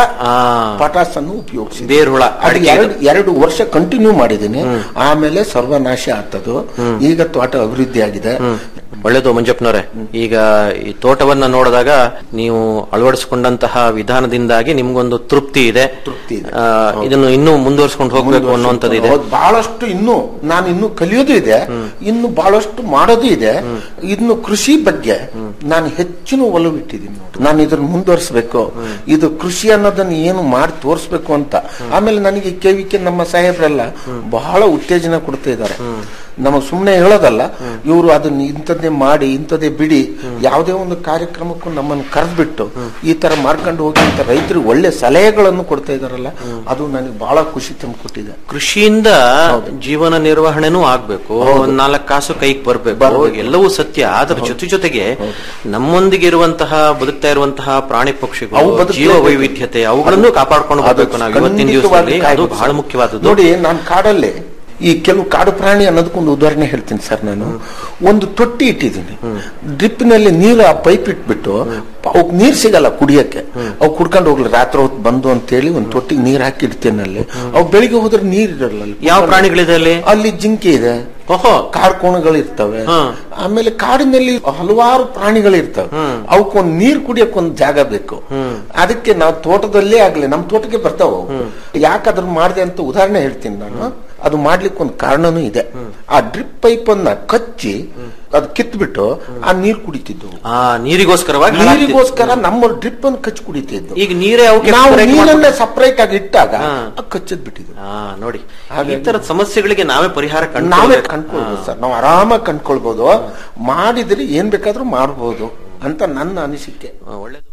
ಪಟಾಸ್ ಅನ್ನು ಉಪಯೋಗಿಸಿ ಬೇರ್ ಹುಳ ಅದು ಅಡಿಕೆ ಎರಡು ಎರಡು ವರ್ಷ ಕಂಟಿನ್ಯೂ ಮಾಡಿದ್ದೀನಿ ಆಮೇಲೆ ಸರ್ವನಾಶ ಆಗ್ತದು ಈಗ ತೋಟ ಅಭಿವೃದ್ಧಿ ಆಗಿದೆ ಒಳ್ಳೇದು ಮಂಜಪ್ಪನವ್ರೆ ಈಗ ಈ ತೋಟವನ್ನ ನೋಡಿದಾಗ ನೀವು ಅಳವಡಿಸಿಕೊಂಡಂತಹ ವಿಧಾನದಿಂದಾಗಿ ನಿಮ್ಗೊಂದು ತೃಪ್ತಿ ಇದೆ ತೃಪ್ತಿ ಇದೆ. ಆ, ಇದನ್ನು ಇನ್ನೂ ಮುಂದುವರಿಸಿಕೊಂಡು ಹೋಗ್ಬೇಕು ಅನ್ನುವಂಥದ್ದು ಇದೆ ಹೌದು, ಬಹಳಷ್ಟು ಇನ್ನು ನಾನು ಇನ್ನು ಕಲಿಯೋದು ಇದೆ ಇನ್ನು ಬಹಳಷ್ಟು ಮಾಡೋದು ಇದೆ ಇನ್ನು ಕೃಷಿ ಬಗ್ಗೆ ನಾನು ಹೆಚ್ಚಿನ ಒಲವು ಇಟ್ಟಿದ್ದೀನಿ ನೋಡಿ. ನಾನು ಇದನ್ನ ಮುಂದುವರಿಸಬೇಕು ಇದು ಕೃಷಿ ಅನ್ನೋದನ್ನ ಏನು ಮಾಡಿ ತೋರಿಸ್ಬೇಕು ಅಂತ ಆಮೇಲೆ ನನಗೆ ಕೆವಿಕೆ ನಮ್ಮ ಸಾಹೇಬ್ರೆಲ್ಲ ಬಹಳ ಉತ್ತೇಜನ ಕೊಡ್ತಾ ಇದ್ದಾರೆ ನಮಗ್ ಸುಮ್ಮನೆ ಹೇಳೋದಲ್ಲ ಇವರು ಅದನ್ನ ಇಂಥದ್ದೇ ಮಾಡಿ ಇಂಥದ್ದೇ ಬಿಡಿ ಯಾವುದೇ ಒಂದು ಕಾರ್ಯಕ್ರಮಕ್ಕೂ ನಮ್ಮನ್ನು ಕರೆದ್ಬಿಟ್ಟು ಈ ತರ ಮಾಡ್ಕೊಂಡು ಹೋಗಿ ಅಂತ ರೈತರಿಗೆ ಒಳ್ಳೆ ಸಲಹೆಗಳನ್ನು ಕೊಡ್ತಾ ಇದಾರಲ್ಲ ಅದು ನನಗೆ ಬಹಳ ಖುಷಿ ತಂದ್ಕೊಟ್ಟಿದೆ ಕೃಷಿಯಿಂದ ಜೀವನ ನಿರ್ವಹಣೆನೂ ಆಗ್ಬೇಕು ಒಂದ್ ನಾಲ್ಕು ಕಾಸು ಕೈಗೆ ಬರ್ಬೇಕು ಎಲ್ಲವೂ ಸತ್ಯ ಅದರ ಜೊತೆ ಜೊತೆಗೆ ನಮ್ಮೊಂದಿಗೆ ಇರುವಂತಹ ಬದುಕ್ತಾ ಇರುವಂತಹ ಪ್ರಾಣಿ ಅವು ಪಕ್ಷಿಗಳು ಬದುಕ್ಲೇಬೇಕು. ಜೀವ ವೈವಿಧ್ಯತೆ ಅವುಗಳನ್ನು ಕಾಪಾಡ್ಕೊಂಡು ಹೋಗ್ಬೇಕು ನಾವು ಇವತ್ತಿನ ದಿವಸದಲ್ಲಿ ಅದು ಬಹಳ ಮುಖ್ಯವಾದದ್ದು ನೋಡಿ ನಾನು ಕಾಡಲ್ಲೇ ಈ ಕೆಲವು ಕಾಡು ಪ್ರಾಣಿ ಅನ್ನೋದಕ್ಕೊಂದು ಉದಾಹರಣೆ ಹೇಳ್ತೀನಿ ಸರ್ ನಾನು ಒಂದು ತೊಟ್ಟಿ ಇಟ್ಟಿದ್ದೀನಿ ಡ್ರಿಪ್ನಲ್ಲಿ ನೀರು ಆ ಪೈಪ್ ಇಟ್ಬಿಟ್ಟು ಅವಕ್ ನೀರ್ ಸಿಗಲ್ಲ ಕುಡಿಯಕ್ಕೆ ಅವು ಕುಡ್ಕೊಂಡು ಹೋಗ್ಲಿ ರಾತ್ರಿ ಹೊತ್ತು ಬಂದು ಅಂತೇಳಿ ಒಂದು ತೊಟ್ಟಿಗೆ ನೀರ್ ಹಾಕಿ ಇಡ್ತೀನಿ ಅಲ್ಲಿ ಅವು ಬೆಳಿಗ್ಗೆ ಹೋದ್ರೆ ನೀರ್ ಇರಲ್ಲ ಅಲ್ಲಿ. ಯಾವ ಪ್ರಾಣಿಗಳಿದೆ ಅಲ್ಲಿ ಅಲ್ಲಿ ಜಿಂಕೆ ಇದೆ ಓಹೋ ಕಾರ್ಕೋಣಗಳು ಇರ್ತವೆ ಹಾ. ಆಮೇಲೆ ಕಾಡಿನಲ್ಲಿ ಹಲವಾರು ಪ್ರಾಣಿಗಳು ಇರ್ತವೆ ಅವಕ್ಕೊಂದ್ ನೀರ್ ಕುಡಿಯಕ್ ಒಂದ್ ಜಾಗ ಬೇಕು ಅದಕ್ಕೆ ನಾವು ತೋಟದಲ್ಲೇ ಆಗ್ಲಿ ನಮ್ ತೋಟಕ್ಕೆ ಬರ್ತಾವ ಯಾಕೆ ಅದ್ರ ಮಾಡಿದೆ ಅಂತ ಉದಾಹರಣೆ ಹೇಳ್ತೀನಿ ನಾನು ಅದು ಮಾಡ್ಲಿಕ್ಕೆ ಒಂದು ಕಾರಣನೂ ಇದೆ ಆ ಡ್ರಿಪ್ ಪೈಪ್ ಅನ್ನ ಕಚ್ಚಿ ಅದು ಕಿತ್ಬಿಟ್ಟು ಆ ನೀರ್ ಕುಡಿತಿದ್ದು ಆ ನೀರಿಗೋಸ್ಕರವಾಗಿ ಹಾಳಾಗ್ತಿದೆ. ನೀರಿಗೋಸ್ಕರ ನಮ್ಮ ಡ್ರಿಪ್ ಅನ್ನು ಕಚ್ಚಿ ಕುಡಿತಿದ್ದು ಈಗ ನೀರೇ ಅವಕ್ಕೆ ನಾವು separate ನೀರನ್ನ ಮಾಡ್ಬಿಟ್ಟು- ಸಪರೇಟ್ ಆಗಿ ಇಟ್ಟಾಗ ಹಾ. ಅದು ಕಚ್ಚದ್ ಬಿಟ್ಟಿದ್ದು ಆ ನೋಡಿ ಈ ಹಾಗಾಗಿ- ತರದ ಸಮಸ್ಯೆಗಳಿಗೆ ನಾವೇ ಪರಿಹಾರ ನಾವೇ ಕಂಡುಕೊಳ್ಬೇಕು. ಕಂಡ್ಕೊಳ್ಬೋದು ಸರ್ ನಾವು ಆರಾಮಾಗಿ ಕಂಡ್ಕೊಳ್ಬಹುದು ಮಾಡಿದ್ರೆ ಏನ್ ಬೇಕಾದ್ರೂ ಮಾಡ್ಬೋದು ಅಂತ ನನ್ನ ಅನಿಸಿಕೆ ಆ, ಒಳ್ಳೇದು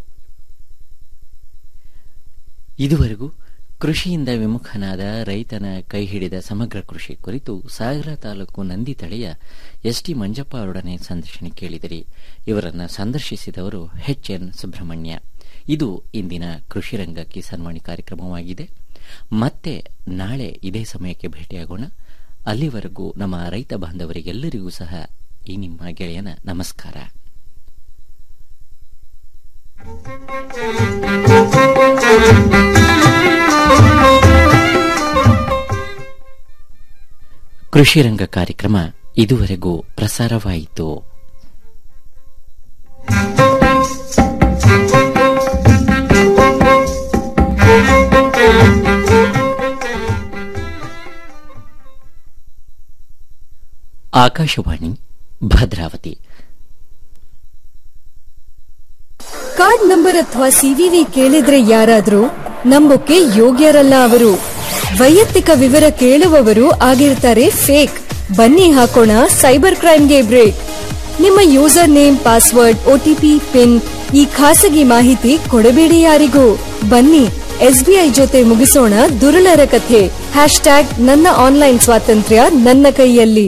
ಇದುವರೆಗೂ ಕೃಷಿಯಿಂದ ವಿಮುಖನಾದ ರೈತನ ಕೈ ಹಿಡಿದ ಸಮಗ್ರ ಕೃಷಿ ಕುರಿತು ಸಾಗರ ತಾಲೂಕು ನಂದಿ ತಳೆಯ ಎಸ್ಟಿ ಮಂಜಪ್ಪ ಅವರೊಡನೆ ಸಂದರ್ಶನ ಕೇಳಿದಿರಿ ಇವರನ್ನ ಸಂದರ್ಶಿಸಿದವರು ಎಚ್ ಎನ್ ಸುಬ್ರಹ್ಮಣ್ಯ ಇದು ಇಂದಿನ ಕೃಷಿ ರಂಗ ಕಿಸಾನ್ವಾಣಿ ಕಾರ್ಯಕ್ರಮವಾಗಿದೆ ಮತ್ತೆ ನಾಳೆ ಇದೇ ಸಮಯಕ್ಕೆ ಭೇಟಿಯಾಗೋಣ ಅಲ್ಲಿವರೆಗೂ ನಮ್ಮ ರೈತ ಬಾಂಧವರಿಗೆಲ್ಲರಿಗೂ ಸಹ ಈ ನಿಮ್ಮ ಗೆಳೆಯನ ನಮಸ್ಕಾರ ಕೃಷಿ ರಂಗ ಕಾರ್ಯಕ್ರಮ ಇದುವರೆಗೂ ಪ್ರಸಾರವಾಯಿತು ಆಕಾಶವಾಣಿ ಭದ್ರಾವತಿ ಕಾರ್ಡ್ ನಂಬರ್ ಅಥವಾ ಸಿವಿವಿ ಕೇಳಿದ್ರೆ ಯಾರಾದ್ರೂ ನಂಬಕ್ಕೆ ಯೋಗ್ಯರಲ್ಲ ಅವರು ವೈಯಕ್ತಿಕ ವಿವರ ಕೇಳುವವರು ಆಗಿರ್ತಾರೆ ಫೇಕ್ ಬನ್ನಿ ಹಾಕೋಣ ಸೈಬರ್ ಕ್ರೈಮ್ಗೆ ಬ್ರೇಕ್ ನಿಮ್ಮ user name password OTP PIN ಈ ಖಾಸಗಿ ಮಾಹಿತಿ ಕೊಡಬೇಡಿ ಯಾರಿಗೂ ಬನ್ನಿ ಎಸ್ಬಿಐ ಜೊತೆ ಮುಗಿಸೋಣ ದುರುಳರ ಕಥೆ ಹ್ಯಾಶ್ ಟ್ಯಾಗ್ ನನ್ನ ಆನ್ಲೈನ್ ಸ್ವಾತಂತ್ರ್ಯ ನನ್ನ ಕೈಯಲ್ಲಿ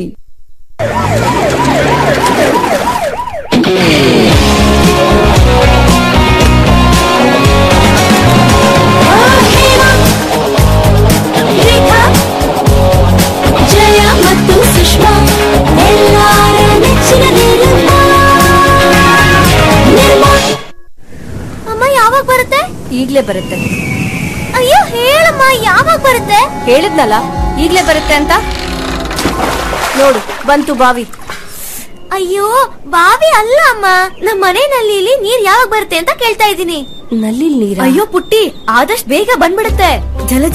ಜಯ ಮತ್ತು ಸುಷ್ಮಾ ಎಲ್ಲಾರ ನೆಚ್ಚಿನ ನಿರ್ಮಾ ನಿರ್ಮಾ ಅಮ್ಮ ಯಾವಾಗ ಬರುತ್ತೆ ಈಗ್ಲೇ ಬರುತ್ತೆ ಅಯ್ಯೋ ಹೇಳಮ್ಮ ಯಾವಾಗ ಬರುತ್ತೆ ಹೇಳಿದ್ನಲ್ಲ ಈಗ್ಲೇ ಬರುತ್ತೆ ಅಂತ ನೋಡು ಬಂತು ಬಾವಿ ಅಯ್ಯೋ ಬಾವಿ ಅಲ್ಲ ಅಮ್ಮ ನಮ್ಮ ಮನೆ ನಲ್ಲಿಲಿ ನೀರ್ ಯಾವಾಗ ಬರುತ್ತೆ ಅಂತ ಕೇಳ್ತಾ ಇದ್ದೀನಿ ನಲ್ಲಿ ನೀರ ಅಯ್ಯೋ ಪುಟ್ಟಿ ಆದಷ್ಟು ಬೇಗ ಬಂದ್ಬಿಡುತ್ತೆ ಜಲ